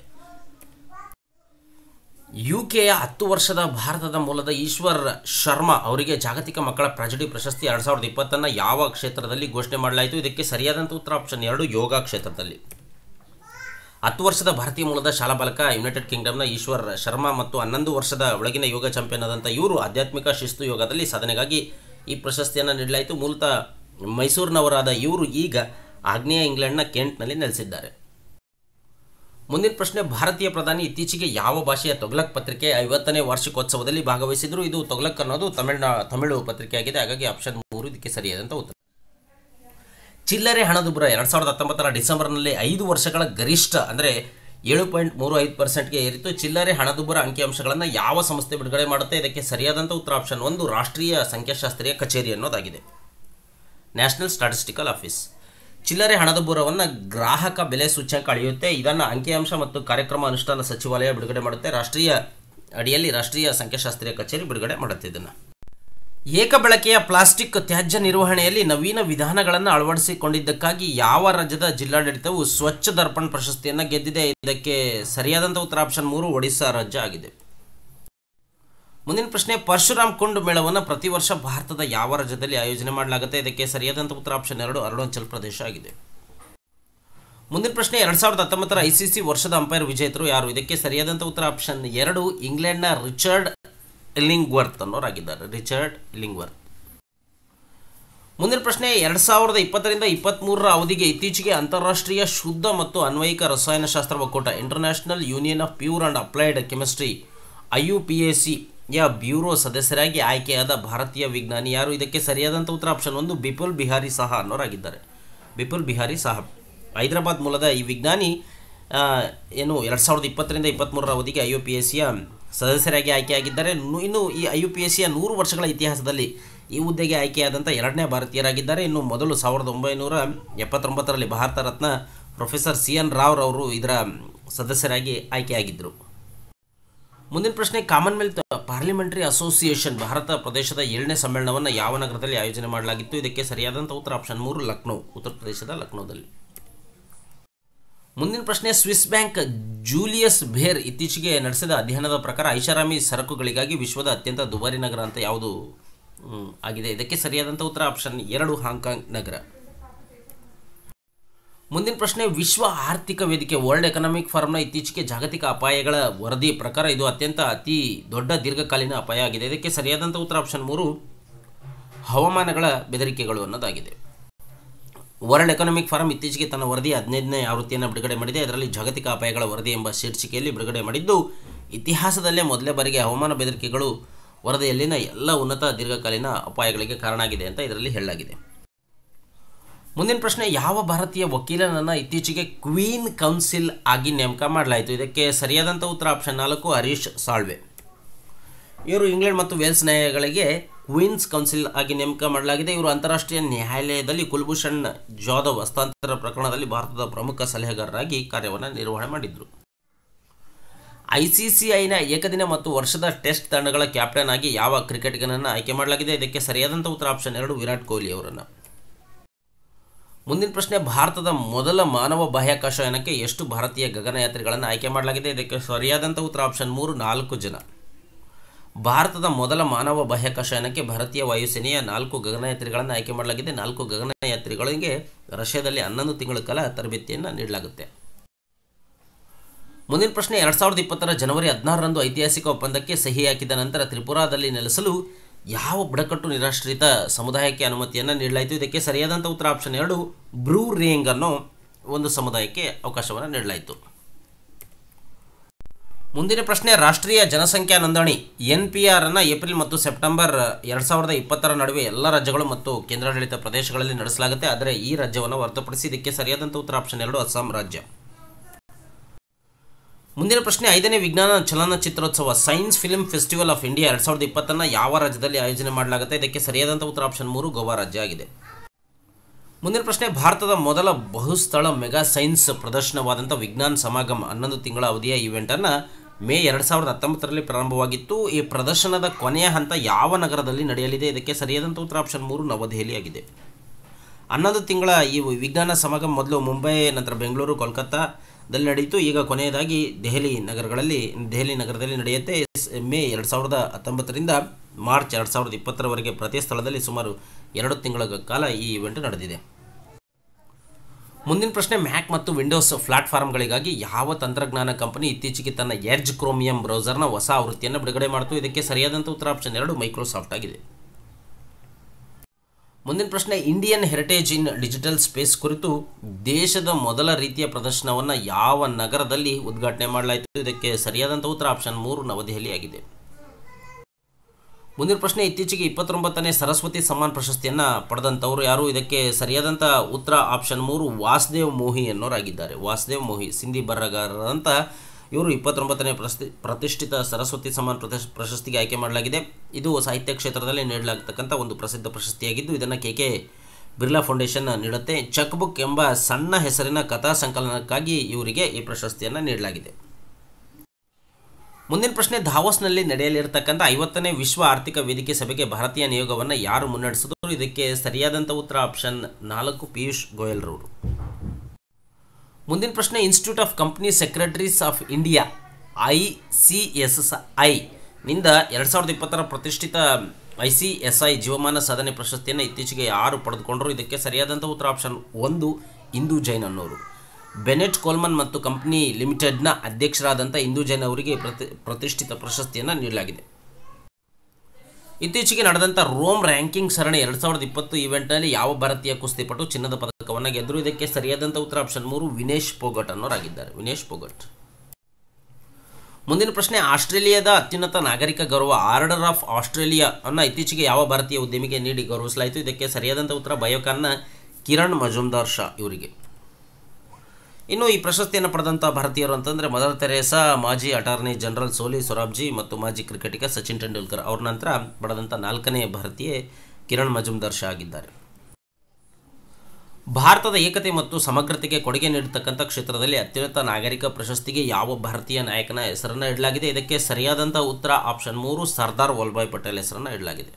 ಯುಕೆಯ ಹತ್ತು ವರ್ಷದ ಭಾರತದ ಮೂಲದ ಈಶ್ವರ್ ಶರ್ಮಾ ಅವರಿಗೆ ಜಾಗತಿಕ ಮಕ್ಕಳ ಟ್ರಾಜಿಡಿ ಪ್ರಶಸ್ತಿ ಎರಡು ಸಾವಿರದ ಇಪ್ಪತ್ತನ್ನು ಯಾವ ಕ್ಷೇತ್ರದಲ್ಲಿ ಘೋಷಣೆ ಮಾಡಲಾಯಿತು ಇದಕ್ಕೆ ಸರಿಯಾದಂಥ ಉತ್ತರ ಆಪ್ಷನ್ ಎರಡು ಯೋಗ ಕ್ಷೇತ್ರದಲ್ಲಿ ಹತ್ತು ವರ್ಷದ ಭಾರತೀಯ ಮೂಲದ ಶಾಲಾ ಬಾಲಕ ಯುನೈಟೆಡ್ ಕಿಂಗ್ಡಮ್ನ ಈಶ್ವರ್ ಶರ್ಮಾ ಮತ್ತು ಹನ್ನೊಂದು ವರ್ಷದ ಒಳಗಿನ ಯೋಗ ಚಾಂಪಿಯನ್ ಆದಂಥ ಇವರು ಆಧ್ಯಾತ್ಮಿಕ ಶಿಸ್ತು ಯೋಗದಲ್ಲಿ ಸಾಧನೆಗಾಗಿ ಈ ಪ್ರಶಸ್ತಿಯನ್ನು ನೀಡಲಾಯಿತು ಮೂಲತಃ ಮೈಸೂರಿನವರಾದ ಇವರು ಈಗ ಆಗ್ನೇಯ ಇಂಗ್ಲೆಂಡ್ನ ಕೆಂಟ್ನಲ್ಲಿ ನೆಲೆಸಿದ್ದಾರೆ ಮುಂದಿನ ಪ್ರಶ್ನೆ ಭಾರತೀಯ ಪ್ರಧಾನಿ ಇತ್ತೀಚೆಗೆ ಯಾವ ಭಾಷೆಯ ತೊಗ್ಲಕ್ ಪತ್ರಿಕೆ ಐವತ್ತನೇ ವಾರ್ಷಿಕೋತ್ಸವದಲ್ಲಿ ಭಾಗವಹಿಸಿದ್ರು ಇದು ತೊಗ್ಲಕ್ ಅನ್ನೋದು ತಮಿಳ್ನಾ ತಮಿಳು ಪತ್ರಿಕೆಯಾಗಿದೆ ಹಾಗಾಗಿ ಆಪ್ಷನ್ ಮೂರು ಇದಕ್ಕೆ ಸರಿಯಾದಂಥ ಉತ್ತರ ಚಿಲ್ಲರೆ ಹಣದುಬ್ಬರ ಎರಡು ಸಾವಿರದ ಹತ್ತೊಂಬತ್ತರ ಡಿಸೆಂಬರ್ನಲ್ಲಿ ಐದು ವರ್ಷಗಳ ಗರಿಷ್ಠ ಅಂದರೆ ಏಳು ಪಾಯಿಂಟ್ ಮೂರು ಐದು ಪರ್ಸೆಂಟ್ಗೆ ಏರಿತು ಚಿಲ್ಲರೆ ಹಣದುಬ್ಬರ ಅಂಕಿಅಂಶಗಳನ್ನು ಯಾವ ಸಂಸ್ಥೆ ಬಿಡುಗಡೆ ಮಾಡುತ್ತೆ ಇದಕ್ಕೆ ಸರಿಯಾದಂಥ ಉತ್ತರ ಆಪ್ಷನ್ ಒಂದು ರಾಷ್ಟ್ರೀಯ ಸಂಖ್ಯಾಶಾಸ್ತ್ರೀಯ ಕಚೇರಿ ಅನ್ನೋದಾಗಿದೆ ನ್ಯಾಷನಲ್ ಸ್ಟಾಟಿಸ್ಟಿಕಲ್ ಆಫೀಸ್ ಚಿಲ್ಲರೆ ಹಣದುಬ್ಬರವನ್ನು ಗ್ರಾಹಕ ಬೆಲೆ ಸೂಚ್ಯಂಕ ಅಳೆಯುತ್ತೆ ಇದನ್ನು ಅಂಕಿಅಂಶ ಮತ್ತು ಕಾರ್ಯಕ್ರಮ ಅನುಷ್ಠಾನ ಸಚಿವಾಲಯ ಬಿಡುಗಡೆ ಮಾಡುತ್ತೆ ರಾಷ್ಟ್ರೀಯ ಅಡಿಯಲ್ಲಿ ರಾಷ್ಟ್ರೀಯ ಸಂಖ್ಯಾಶಾಸ್ತ್ರೀಯ ಕಚೇರಿ ಬಿಡುಗಡೆ ಮಾಡುತ್ತೆ ಇದನ್ನು ಏಕಬಳಕೆಯ ಪ್ಲಾಸ್ಟಿಕ್ ತ್ಯಾಜ್ಯ ನಿರ್ವಹಣೆಯಲ್ಲಿ ನವೀನ ವಿಧಾನಗಳನ್ನು ಅಳವಡಿಸಿಕೊಂಡಿದ್ದಕ್ಕಾಗಿ ಯಾವ ರಾಜ್ಯದ ಜಿಲ್ಲಾಡಳಿತವು ಸ್ವಚ್ಛ ದರ್ಪಣ್ ಪ್ರಶಸ್ತಿಯನ್ನು ಗೆದ್ದಿದೆ ಇದಕ್ಕೆ ಸರಿಯಾದಂಥ ಉತ್ತರ ಆಪ್ಷನ್ ಮೂರು ಒಡಿಶಾ ರಾಜ್ಯ ಆಗಿದೆ ಮುಂದಿನ ಪ್ರಶ್ನೆ ಪರಶುರಾಮ್ ಕುಂಡ್ ಮೇಳವನ್ನು ಪ್ರತಿ ವರ್ಷ ಭಾರತದ ಯಾವ ರಾಜ್ಯದಲ್ಲಿ ಆಯೋಜನೆ ಮಾಡಲಾಗುತ್ತೆ ಇದಕ್ಕೆ ಸರಿಯಾದಂಥ ಉತ್ತರ ಆಪ್ಷನ್ ಎರಡು ಅರುಣಾಚಲ್ ಪ್ರದೇಶ ಆಗಿದೆ ಮುಂದಿನ ಪ್ರಶ್ನೆ ಎರಡು ಸಾವಿರದ ಹತ್ತೊಂಬತ್ತರ ಐ ಸಿ ಸಿ ವರ್ಷದ ಅಂಪೈರ್ ವಿಜೇತರು ಯಾರು ಇದಕ್ಕೆ ಸರಿಯಾದಂಥ ಉತ್ತರ ಆಪ್ಷನ್ ಎರಡು ಇಂಗ್ಲೆಂಡ್ನ ರಿಚರ್ಡ್ ಇಲ್ಲಿಂಗ್ವರ್ತ್ ಅನ್ನೋರಾಗಿದ್ದಾರೆ ರಿಚರ್ಡ್ ಇಲ್ಲಿಂಗ್ವರ್ತ್ ಮುಂದಿನ ಪ್ರಶ್ನೆ ಎರಡು ಸಾವಿರದ ಇಪ್ಪತ್ತರಿಂದ ಇಪ್ಪತ್ತ್ಮೂರರ ಅವಧಿಗೆ ಇತ್ತೀಚೆಗೆ ಅಂತಾರಾಷ್ಟ್ರೀಯ ಶುದ್ಧ ಮತ್ತು ಅನ್ವಯಿಕ ರಸಾಯನಶಾಸ್ತ್ರ ಒಕ್ಕೂಟ International Union of Pure and Applied Chemistry I U P A C ಯ ಬ್ಯೂರೋ ಸದಸ್ಯರಾಗಿ ಆಯ್ಕೆಯಾದ ಭಾರತೀಯ ವಿಜ್ಞಾನಿ ಯಾರು ಇದಕ್ಕೆ ಸರಿಯಾದಂಥ ಉತ್ತರ ಆಪ್ಷನ್ ಒಂದು ಬಿಪುಲ್ ಬಿಹಾರಿ ಸಾಹಾ ಅನ್ನೋರಾಗಿದ್ದಾರೆ ಬಿಪುಲ್ ಬಿಹಾರಿ ಸಾಹಬ್ ಹೈದರಾಬಾದ್ ಮೂಲದ ಈ ವಿಜ್ಞಾನಿ ಆ, ಏನು ಎರಡು ಸಾವಿರದ ಇಪ್ಪತ್ತರಿಂದ ಇಪ್ಪತ್ತ್ಮೂರರ ಅವಧಿಗೆ ಐ ಯು ಪಿ ಎಸ್ ಸಿಯ ಸದಸ್ಯರಾಗಿ ಆಯ್ಕೆಯಾಗಿದ್ದಾರೆ ನು- ಇನ್ನು ಈ ಐ ಯು ಪಿ ಎಸ್ ಸಿಯ ನೂರು ವರ್ಷಗಳ ಇತಿಹಾಸದಲ್ಲಿ ಈ ಹುದ್ದೆಗೆ ಆಯ್ಕೆಯಾದಂಥ ಎರಡನೇ ಭಾರತೀಯರಾಗಿದ್ದಾರೆ ಇನ್ನು ಮೊದಲು ಸಾವಿರದ ಒಂಬೈನೂರ ಎಪ್ಪತ್ತೊಂಬತ್ತರಲ್ಲಿ Bharat Ratna professor C N Rao ರವರು ಇದರ ಸದಸ್ಯರಾಗಿ ಆಯ್ಕೆಯಾಗಿದ್ದರು ಮುಂದಿನ ಪ್ರಶ್ನೆ ಕಾಮನ್ವೆಲ್ತ್ ಪಾರ್ಲಿಮೆಂಟರಿ ಅಸೋಸಿಯೇಷನ್ ಭಾರತ ಪ್ರದೇಶದ ಏಳನೇ ಸಮ್ಮೇಳನವನ್ನು ಯಾವ ನಗರದಲ್ಲಿ ಆಯೋಜನೆ ಮಾಡಲಾಗಿತ್ತು ಇದಕ್ಕೆ ಸರಿಯಾದಂಥ ಉತ್ತರ ಆಪ್ಷನ್ ಮೂರು ಲಕ್ನೋ ಉತ್ತರ ಪ್ರದೇಶದ ಲಕ್ನೋದಲ್ಲಿ ಮುಂದಿನ ಪ್ರಶ್ನೆ ಸ್ವಿಸ್ ಬ್ಯಾಂಕ್ ಜೂಲಿಯಸ್ ಭೇರ್ ಇತ್ತೀಚೆಗೆ ನಡೆಸಿದ ಅಧ್ಯಯನದ ಪ್ರಕಾರ ಐಷಾರಾಮಿ ಸರಕುಗಳಿಗಾಗಿ ವಿಶ್ವದ ಅತ್ಯಂತ ದುಬಾರಿ ನಗರ ಅಂತ ಯಾವುದು ಮ್, ಆಗಿದೆ ಇದಕ್ಕೆ ಸರಿಯಾದಂಥ ಉತ್ತರ ಆಪ್ಷನ್ ಎರಡು ಹಾಂಗ್ಕಾಂಗ್ ನಗರ ಮುಂದಿನ ಪ್ರಶ್ನೆ ವಿಶ್ವ ಆರ್ಥಿಕ ವೇದಿಕೆ ವರ್ಲ್ಡ್ ಎಕನಾಮಿಕ್ ಫಾರ್ಮ್ನ ಇತ್ತೀಚೆಗೆ ಜಾಗತಿಕ ಅಪಾಯಗಳ ವರದಿ ಪ್ರಕಾರ ಇದು ಅತ್ಯಂತ ಅತಿ ದೊಡ್ಡ ದೀರ್ಘಕಾಲೀನ ಅಪಾಯ ಆಗಿದೆ ಇದಕ್ಕೆ ಸರಿಯಾದಂಥ ಉತ್ತರ ಆಪ್ಷನ್ ಮೂರು ಹವಾಮಾನಗಳ ಬೆದರಿಕೆಗಳು ಅನ್ನೋದಾಗಿದೆ ವರ್ಲ್ಡ್ ಎಕನಾಮಿಕ್ ಫಾರಂ ಇತ್ತೀಚೆಗೆ ತನ್ನ ವರದಿ ಹದಿನೈದನೇ ಆವೃತ್ತಿಯನ್ನು ಬಿಡುಗಡೆ ಮಾಡಿದೆ ಅದರಲ್ಲಿ ಜಾಗತಿಕ ಅಪಾಯಗಳ ವರದಿ ಎಂಬ ಶೀರ್ಷಿಕೆಯಲ್ಲಿ ಬಿಡುಗಡೆ ಮಾಡಿದ್ದು ಇತಿಹಾಸದಲ್ಲೇ ಮೊದಲೇ ಬಾರಿಗೆ ಹವಾಮಾನ ಬೆದರಿಕೆಗಳು ವರದಿಯಲ್ಲಿನ ಎಲ್ಲ ಉನ್ನತ ದೀರ್ಘಕಾಲೀನ ಅಪಾಯಗಳಿಗೆ ಕಾರಣ ಆಗಿದೆ ಅಂತ ಇದರಲ್ಲಿ ಹೇಳಲಾಗಿದೆ ಮುಂದಿನ ಪ್ರಶ್ನೆ ಯಾವ ಭಾರತೀಯ ವಕೀಲನನ್ನು ಇತ್ತೀಚೆಗೆ ಕ್ವೀನ್ ಕೌನ್ಸಿಲ್ ಆಗಿ ನೇಮಕ ಮಾಡಲಾಯಿತು ಇದಕ್ಕೆ ಸರಿಯಾದಂಥ ಉತ್ತರ ಆಪ್ಷನ್ ನಾಲ್ಕು ಹರೀಶ್ ಸಾಳ್ವೆ ಇವರು ಇಂಗ್ಲೆಂಡ್ ಮತ್ತು ವೇಲ್ಸ್ ನ್ಯಾಯಾಲಯಗಳಿಗೆ ಕ್ವೀನ್ಸ್ ಕೌನ್ಸಿಲ್ ಆಗಿ ನೇಮಕ ಮಾಡಲಾಗಿದೆ ಇವರು ಅಂತಾರಾಷ್ಟ್ರೀಯ ನ್ಯಾಯಾಲಯದಲ್ಲಿ ಕುಲ್ಭೂಷಣ್ ಜಾಧವ್ ಹಸ್ತಾಂತರ ಪ್ರಕರಣದಲ್ಲಿ ಭಾರತದ ಪ್ರಮುಖ ಸಲಹೆಗಾರರಾಗಿ ಕಾರ್ಯವನ್ನು ನಿರ್ವಹಣೆ ಮಾಡಿದರು ಐ ಸಿ ಸಿ ಐನ ಏಕದಿನ ಮತ್ತು ವರ್ಷದ ಟೆಸ್ಟ್ ತಂಡಗಳ ಕ್ಯಾಪ್ಟನ್ ಆಗಿ ಯಾವ ಕ್ರಿಕೆಟಿಗನನ್ನು ಆಯ್ಕೆ ಮಾಡಲಾಗಿದೆ ಇದಕ್ಕೆ ಸರಿಯಾದಂಥ ಉತ್ತರ ಆಪ್ಷನ್ ಎರಡು ವಿರಾಟ್ ಕೊಹ್ಲಿ ಅವರನ್ನು ಮುಂದಿನ ಪ್ರಶ್ನೆ ಭಾರತದ ಮೊದಲ ಮಾನವ ಬಾಹ್ಯಾಕಾಶ ಯಾನಕ್ಕೆ ಎಷ್ಟು ಭಾರತೀಯ ಗಗನಯಾತ್ರಿಗಳನ್ನು ಆಯ್ಕೆ ಮಾಡಲಾಗಿದೆ ಇದಕ್ಕೆ ಸರಿಯಾದಂಥ ಉತ್ತರ ಆಪ್ಷನ್ ಮೂರು ನಾಲ್ಕು ಜನ ಭಾರತದ ಮೊದಲ ಮಾನವ ಬಾಹ್ಯಾಕಾಶ ಯಾನಕ್ಕೆ ಭಾರತೀಯ ವಾಯುಸೇನೆಯ ನಾಲ್ಕು ಗಗನಯಾತ್ರಿಗಳನ್ನು ಆಯ್ಕೆ ಮಾಡಲಾಗಿದೆ ನಾಲ್ಕು ಗಗನಯಾತ್ರಿಗಳಿಗೆ ರಷ್ಯಾದಲ್ಲಿ ಹನ್ನೊಂದು ತಿಂಗಳ ಕಾಲ ತರಬೇತಿಯನ್ನು ನೀಡಲಾಗುತ್ತೆ ಮುಂದಿನ ಪ್ರಶ್ನೆ ಎರಡು ಸಾವಿರದ ಇಪ್ಪತ್ತರ ಜನವರಿ ಹದಿನಾರರಂದು ಐತಿಹಾಸಿಕ ಒಪ್ಪಂದಕ್ಕೆ ಸಹಿ ಹಾಕಿದ ನಂತರ ತ್ರಿಪುರಾದಲ್ಲಿ ನೆಲೆಸಲು ಯಾವ ಬುಡಕಟ್ಟು ನಿರಾಶ್ರಿತ ಸಮುದಾಯಕ್ಕೆ ಅನುಮತಿಯನ್ನು ನೀಡಲಾಯಿತು ಇದಕ್ಕೆ ಸರಿಯಾದಂಥ ಉತ್ತರ ಆಪ್ಷನ್ ಎರಡು ಬ್ರೂ ರೇಂಗ್ ಅನ್ನೋ ಒಂದು ಸಮುದಾಯಕ್ಕೆ ಅವಕಾಶವನ್ನು ನೀಡಲಾಯಿತು ಮುಂದಿನ ಪ್ರಶ್ನೆ ರಾಷ್ಟ್ರೀಯ ಜನಸಂಖ್ಯಾ ನೋಂದಣಿ ಎನ್ ಪಿ ಆರ್ ಅನ್ನು ಏಪ್ರಿಲ್ ಮತ್ತು ಸೆಪ್ಟೆಂಬರ್ ಎರಡು ಸಾವಿರದ ಇಪ್ಪತ್ತರ ನಡುವೆ ಎಲ್ಲ ರಾಜ್ಯಗಳು ಮತ್ತು ಕೇಂದ್ರಾಡಳಿತ ಪ್ರದೇಶಗಳಲ್ಲಿ ನಡೆಸಲಾಗುತ್ತೆ ಆದರೆ ಈ ರಾಜ್ಯವನ್ನು ಹೊರತುಪಡಿಸಿ ಇದಕ್ಕೆ ಸರಿಯಾದಂಥ ಉತ್ತರ ಆಪ್ಷನ್ ಎರಡು ಅಸ್ಸಾಂ ರಾಜ್ಯ ಮುಂದಿನ ಪ್ರಶ್ನೆ ಐದನೇ ವಿಜ್ಞಾನ ಚಲನಚಿತ್ರೋತ್ಸವ science film festival of India ಎರಡು ಸಾವಿರದ ಇಪ್ಪತ್ತನ್ನು ಯಾವ ರಾಜ್ಯದಲ್ಲಿ ಆಯೋಜನೆ ಮಾಡಲಾಗುತ್ತೆ ಇದಕ್ಕೆ ಸರಿಯಾದಂಥ ಉತ್ತರ ಆಪ್ಷನ್ ಮೂರು ಗೋವಾ ರಾಜ್ಯ ಆಗಿದೆ ಮುಂದಿನ ಪ್ರಶ್ನೆ ಭಾರತದ ಮೊದಲ ಬಹುಸ್ಥಳ ಮೆಗಾ ಸೈನ್ಸ್ ಪ್ರದರ್ಶನವಾದಂಥ ವಿಜ್ಞಾನ್ ಸಮಾಗಮ್ ಹನ್ನೊಂದು ತಿಂಗಳ ಅವಧಿಯ ಇವೆಂಟನ್ನು ಮೇ ಎರಡು ಸಾವಿರದ ಹತ್ತೊಂಬತ್ತರಲ್ಲಿ ಪ್ರಾರಂಭವಾಗಿತ್ತು ಈ ಪ್ರದರ್ಶನದ ಕೊನೆಯ ಹಂತ ಯಾವ ನಗರದಲ್ಲಿ ನಡೆಯಲಿದೆ ಇದಕ್ಕೆ ಸರಿಯಾದಂಥ ಉತ್ತರ ಆಪ್ಷನ್ ಮೂರು ನವದೆಹಲಿಯಾಗಿದೆ ಹನ್ನೊಂದು ತಿಂಗಳ ಈ ವಿಜ್ಞಾನ ಸಮಾಗಮ ಮೊದಲು ಮುಂಬೈ ನಂತರ ಬೆಂಗಳೂರು ಕೋಲ್ಕತ್ತಾದಲ್ಲಿ ನಡೆಯಿತು ಈಗ ಕೊನೆಯದಾಗಿ ದೆಹಲಿ ನಗರಗಳಲ್ಲಿ ದೆಹಲಿ ನಗರದಲ್ಲಿ ನಡೆಯುತ್ತೆ ಸ್- ಮೇ ಎರಡು ಸಾವಿರದ ಹತ್ತೊಂಬತ್ತರಿಂದ ಮಾರ್ಚ್ ಎರಡು ಸಾವಿರದ ಇಪ್ಪತ್ತರವರೆಗೆ ಪ್ರತಿ ಸ್ಥಳದಲ್ಲಿ ಸುಮಾರು ಎರಡು ತಿಂಗಳ ಕಾಲ ಈ ಇವೆಂಟ್ ನಡೆದಿದೆ ಮುಂದಿನ ಪ್ರಶ್ನೆ ಮ್ಯಾಕ್ ಮತ್ತು ವಿಂಡೋಸ್ ಪ್ಲಾಟ್ಫಾರ್ಮ್ಗಳಿಗಾಗಿ ಯಾವ ತಂತ್ರಜ್ಞಾನ ಕಂಪನಿ ಇತ್ತೀಚೆಗೆ ತನ್ನ ಎರ್ಜ್ ಕ್ರೋಮಿಯಂ ಬ್ರೌಸರ್ನ ಹೊಸ ಆವೃತ್ತಿಯನ್ನು ಬಿಡುಗಡೆ ಮಾಡಿತು ಇದಕ್ಕೆ ಸರಿಯಾದಂಥ ಉತ್ತರ ಆಪ್ಷನ್ ಎರಡು ಮೈಕ್ರೋಸಾಫ್ಟ್ ಆಗಿದೆ ಮುಂದಿನ ಪ್ರಶ್ನೆ Indian heritage in digital space ಕುರಿತು ದೇಶದ ಮೊದಲ ರೀತಿಯ ಪ್ರದರ್ಶನವನ್ನು ಯಾವ ನಗರದಲ್ಲಿ ಉದ್ಘಾಟನೆ ಮಾಡಲಾಯಿತು ಇದಕ್ಕೆ ಸರಿಯಾದಂಥ ಉತ್ತರ ಆಪ್ಷನ್ ಮೂರು ನವದೆಹಲಿ ಆಗಿದೆ ಮುಂದಿನ ಪ್ರಶ್ನೆ ಇತ್ತೀಚೆಗೆ ಇಪ್ಪತ್ತೊಂಬತ್ತನೇ ಸರಸ್ವತಿ ಸಮ್ಮಾನ್ ಪ್ರಶಸ್ತಿಯನ್ನು ಪಡೆದಂಥವರು ಯಾರು ಇದಕ್ಕೆ ಸರಿಯಾದಂಥ ಉತ್ತರ ಆಪ್ಷನ್ ಮೂರು ವಾಸುದೇವ್ ಮೋಹಿ ಅನ್ನೋರಾಗಿದ್ದಾರೆ ವಾಸುದೇವ್ ಮೋಹಿ ಸಿಂಧಿ ಬರಹಗಾರರಂತ ಇವರು ಇಪ್ಪತ್ತೊಂಬತ್ತನೇ ಪ್ರಸ್ತಿ ಪ್ರತಿಷ್ಠಿತ ಸರಸ್ವತಿ ಸಮ್ಮಾನ್ ಪ್ರತಿಶ್ ಪ್ರಶಸ್ತಿಗೆ ಆಯ್ಕೆ ಮಾಡಲಾಗಿದೆ ಇದು ಸಾಹಿತ್ಯ ಕ್ಷೇತ್ರದಲ್ಲಿ ನೀಡಲಾಗತಕ್ಕಂಥ ಒಂದು ಪ್ರಸಿದ್ಧ ಪ್ರಶಸ್ತಿಯಾಗಿದ್ದು ಇದನ್ನು ಕೆ ಕೆ ಬಿರ್ಲಾ ಫೌಂಡೇಶನ್ ನೀಡುತ್ತೆ ಚೆಕ್ ಬುಕ್ ಎಂಬ ಸಣ್ಣ ಹೆಸರಿನ ಕಥಾ ಸಂಕಲನಕ್ಕಾಗಿ ಇವರಿಗೆ ಈ ಪ್ರಶಸ್ತಿಯನ್ನು ನೀಡಲಾಗಿದೆ ಮುಂದಿನ ಪ್ರಶ್ನೆ ಧಾವೋಸ್ನಲ್ಲಿ ನಡೆಯಲಿರತಕ್ಕಂಥ ಐವತ್ತನೇ ವಿಶ್ವ ಆರ್ಥಿಕ ವೇದಿಕೆ ಸಭೆಗೆ ಭಾರತೀಯ ನಿಯೋಗವನ್ನು ಯಾರು ಮುನ್ನಡೆಸಿದ್ರು ಇದಕ್ಕೆ ಸರಿಯಾದಂಥ ಉತ್ತರ ಆಪ್ಷನ್ ನಾಲ್ಕು ಪಿಯೂಷ್ ಗೋಯಲ್ರವರು ಮುಂದಿನ ಪ್ರಶ್ನೆ institute of company secretaries of India I C S I ಐ ನಿಂದ ಎರಡು ಸಾವಿರದ ಇಪ್ಪತ್ತರ ಪ್ರತಿಷ್ಠಿತ ಐ ಸಿ ಎಸ್ ಐ ಜೀವಮಾನ ಸಾಧನೆ ಪ್ರಶಸ್ತಿಯನ್ನು ಇತ್ತೀಚೆಗೆ ಯಾರು ಪಡೆದುಕೊಂಡರು ಇದಕ್ಕೆ ಸರಿಯಾದಂಥ ಉತ್ತರ ಆಪ್ಷನ್ ಒಂದು ಇಂದು ಜೈನ್ ಅನ್ನೋರು ಬೆನೆಟ್ ಕೋಲ್ಮನ್ ಮತ್ತು ಕಂಪ್ನಿ ಲಿಮಿಟೆಡ್ನ ಅಧ್ಯಕ್ಷರಾದಂಥ ಇಂದು ಜೈನ್ ಅವರಿಗೆ ಪ್ರತಿ ಪ್ರತಿಷ್ಠಿತ ಪ್ರಶಸ್ತಿಯನ್ನು ನೀಡಲಾಗಿದೆ ಇತ್ತೀಚೆಗೆ ನಡೆದಂಥ ರೋಮ್ ರ್ಯಾಂಕಿಂಗ್ ಸರಣಿ ಎರಡು ಸಾವಿರದ ಇಪ್ಪತ್ತು ಇವೆಂಟ್ನಲ್ಲಿ ಯಾವ ಭಾರತೀಯ ಕುಸ್ತಿಪಟು ಚಿನ್ನದ ಪದಕವನ್ನು ಗೆದ್ದರು ಇದಕ್ಕೆ ಸರಿಯಾದಂಥ ಉತ್ತರ ಆಪ್ಷನ್ ಮೂರು ವಿನೇಶ್ ಪೋಗಟ್ ಅನ್ನೋರಾಗಿದ್ದಾರೆ ವಿನೇಶ್ ಪೋಗಟ್ ಮುಂದಿನ ಪ್ರಶ್ನೆ ಆಸ್ಟ್ರೇಲಿಯಾದ ಅತ್ಯುನ್ನತ ನಾಗರಿಕ ಗೌರವ ಆರ್ಡರ್ ಆಫ್ ಆಸ್ಟ್ರೇಲಿಯಾ ಅನ್ನು ಇತ್ತೀಚೆಗೆ ಯಾವ ಭಾರತೀಯ ಉದ್ಯಮಿಗೆ ನೀಡಿ ಗೌರವಿಸಲಾಯಿತು ಇದಕ್ಕೆ ಸರಿಯಾದಂಥ ಉತ್ತರ ಬಯೋಕಾನ್ನ ಕಿರಣ್ ಮಜುಮ್ದಾರ್ ಶಾ ಇವರಿಗೆ ಇನ್ನು ಈ ಪ್ರಶಸ್ತಿಯನ್ನು ಪಡೆದಂಥ ಭಾರತೀಯರು ಅಂತಂದರೆ ಮದರ್ ತೆರೇಸಾ ಮಾಜಿ ಅಟಾರ್ನಿ ಜನರಲ್ ಸೋಲಿ ಸೊರಾಬ್ಜಿ ಮತ್ತು ಮಾಜಿ ಕ್ರಿಕೆಟಿಗ ಸಚಿನ್ ತೆಂಡೂಲ್ಕರ್ ಅವ್ರ ನಂತರ ಪಡೆದಂಥ ನಾಲ್ಕನೇ ಭಾರತೀಯ ಕಿರಣ್ ಮಜುಮ್ದಾರ್ ಶಾ ಆಗಿದ್ದಾರೆ ಭಾರತದ ಏಕತೆ ಮತ್ತು ಸಮಗ್ರತೆಗೆ ಕೊಡುಗೆ ನೀಡತಕ್ಕಂಥ ಕ್ಷೇತ್ರದಲ್ಲಿ ಅತ್ಯುನ್ನತ ನಾಗರಿಕ ಪ್ರಶಸ್ತಿಗೆ ಯಾವ ಭಾರತೀಯ ನಾಯಕನ ಹೆಸರನ್ನು ಇಡಲಾಗಿದೆ ಇದಕ್ಕೆ ಸರಿಯಾದಂಥ ಉತ್ತರ ಆಪ್ಷನ್ ಮೂರು ಸರ್ದಾರ್ ವಲ್ಲಭಾಯ್ ಪಟೇಲ್ ಹೆಸರನ್ನು ಇಡಲಾಗಿದೆ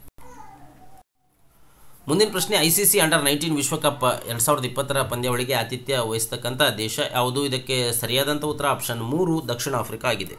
ಮುಂದಿನ ಪ್ರಶ್ನೆ I C C under nineteen ವಿಶ್ವಕಪ್ ಎರಡು ಸಾವಿರದ ಇಪ್ಪತ್ತರ ಪಂದ್ಯಾವಳಿಗೆ ಆತಿಥ್ಯ ವಹಿಸ್ತಕ್ಕಂಥ ದೇಶ ಯಾವುದು ಇದಕ್ಕೆ ಸರಿಯಾದಂಥ ಉತ್ತರ ಆಪ್ಷನ್ ಮೂರು ದಕ್ಷಿಣ ಆಫ್ರಿಕಾ ಆಗಿದೆ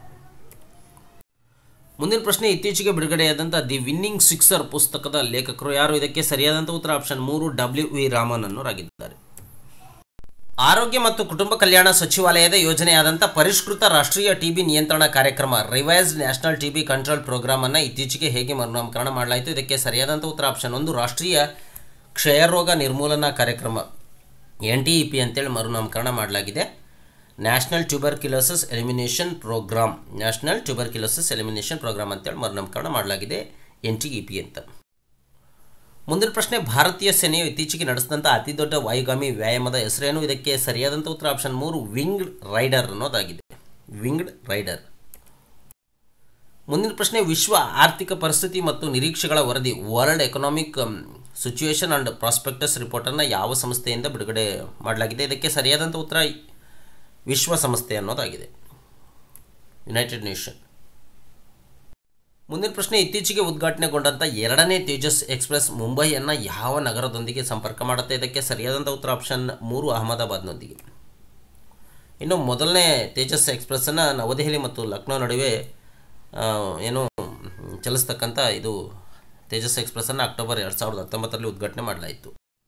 ಮುಂದಿನ ಪ್ರಶ್ನೆ ಇತ್ತೀಚೆಗೆ ಬಿಡುಗಡೆಯಾದಂಥ ದಿ ವಿನ್ನಿಂಗ್ ಸಿಕ್ಸರ್ ಪುಸ್ತಕದ ಲೇಖಕರು ಯಾರು ಇದಕ್ಕೆ ಸರಿಯಾದಂಥ ಉತ್ತರ ಆಪ್ಷನ್ ಮೂರು ಡಬ್ಲ್ಯೂ ವಿ ರಾಮನ್ ಅನ್ನೋರಾಗಿದ್ದಾರೆ ಆರೋಗ್ಯ ಮತ್ತು ಕುಟುಂಬ ಕಲ್ಯಾಣ ಸಚಿವಾಲಯದ ಯೋಜನೆಯಾದಂಥ ಪರಿಷ್ಕೃತ ರಾಷ್ಟ್ರೀಯ ಟಿಬಿ ನಿಯಂತ್ರಣ ಕಾರ್ಯಕ್ರಮ revised national TB control programme ಅನ್ನು ಇತ್ತೀಚೆಗೆ ಹೇಗೆ ಮರುನಾಮಕರಣ ಮಾಡಲಾಯಿತು ಇದಕ್ಕೆ ಸರಿಯಾದಂಥ ಉತ್ತರ ಆಪ್ಷನ್ ಒಂದು ರಾಷ್ಟ್ರೀಯ ಕ್ಷಯರೋಗ ನಿರ್ಮೂಲನಾ ಕಾರ್ಯಕ್ರಮ ಎನ್ ಟಿ ಇ ಪಿ ಅಂತೇಳಿ ಮರುನಾಮಕರಣ ಮಾಡಲಾಗಿದೆ national tuberculosis elimination programme national tuberculosis elimination programme ಅಂತೇಳಿ ಮರುನಾಮಕರಣ ಮಾಡಲಾಗಿದೆ ಎನ್ ಟಿ ಇ ಪಿ ಅಂತ ಮುಂದಿನ ಪ್ರಶ್ನೆ ಭಾರತೀಯ ಸೇನೆಯು ಇತ್ತೀಚೆಗೆ ನಡೆಸಿದಂಥ ಅತಿ ದೊಡ್ಡ ವಾಯುಗಾಮಿ ವ್ಯಾಯಾಮದ ಹೆಸರೇನು ಇದಕ್ಕೆ ಸರಿಯಾದಂಥ ಉತ್ತರ ಆಪ್ಷನ್ ಮೂರು ವಿಂಗ್ಡ್ ರೈಡರ್ ಅನ್ನೋದಾಗಿದೆ ವಿಂಗ್ಡ್ ರೈಡರ್ ಮುಂದಿನ ಪ್ರಶ್ನೆ ವಿಶ್ವ ಆರ್ಥಿಕ ಪರಿಸ್ಥಿತಿ ಮತ್ತು ನಿರೀಕ್ಷೆಗಳ ವರದಿ world economic situation and prospectus ರಿಪೋರ್ಟನ್ನು ಯಾವ ಸಂಸ್ಥೆಯಿಂದ ಬಿಡುಗಡೆ ಮಾಡಲಾಗಿದೆ ಇದಕ್ಕೆ ಸರಿಯಾದಂಥ ಉತ್ತರ ವಿಶ್ವಸಂಸ್ಥೆ ಅನ್ನೋದಾಗಿದೆ ಯುನೈಟೆಡ್ ನೇಷನ್ ಮುಂದಿನ ಪ್ರಶ್ನೆ ಇತ್ತೀಚೆಗೆ ಉದ್ಘಾಟನೆಗೊಂಡಂಥ ಎರಡನೇ ತೇಜಸ್ ಎಕ್ಸ್ಪ್ರೆಸ್ ಮುಂಬೈಯನ್ನು ಯಾವ ನಗರದೊಂದಿಗೆ ಸಂಪರ್ಕ ಮಾಡುತ್ತೆ ಇದಕ್ಕೆ ಸರಿಯಾದಂಥ ಉತ್ತರ ಆಪ್ಷನ್ ಮೂರು ಅಹಮದಾಬಾದ್ನೊಂದಿಗೆ ಇನ್ನು ಮೊದಲನೇ ತೇಜಸ್ ಎಕ್ಸ್ಪ್ರೆಸ್ಸನ್ನು ನವದೆಹಲಿ ಮತ್ತು ಲಕ್ನೋ ನಡುವೆ ಆ, ಏನು ಚಲಿಸ್ತಕ್ಕಂಥ ಇದು ತೇಜಸ್ ಎಕ್ಸ್ಪ್ರೆಸ್ಸನ್ನು ಅಕ್ಟೋಬರ್ ಎರಡು ಸಾವಿರದ ಹತ್ತೊಂಬತ್ತರಲ್ಲಿ ಉದ್ಘಾಟನೆ ಮಾಡಲಾಯಿತು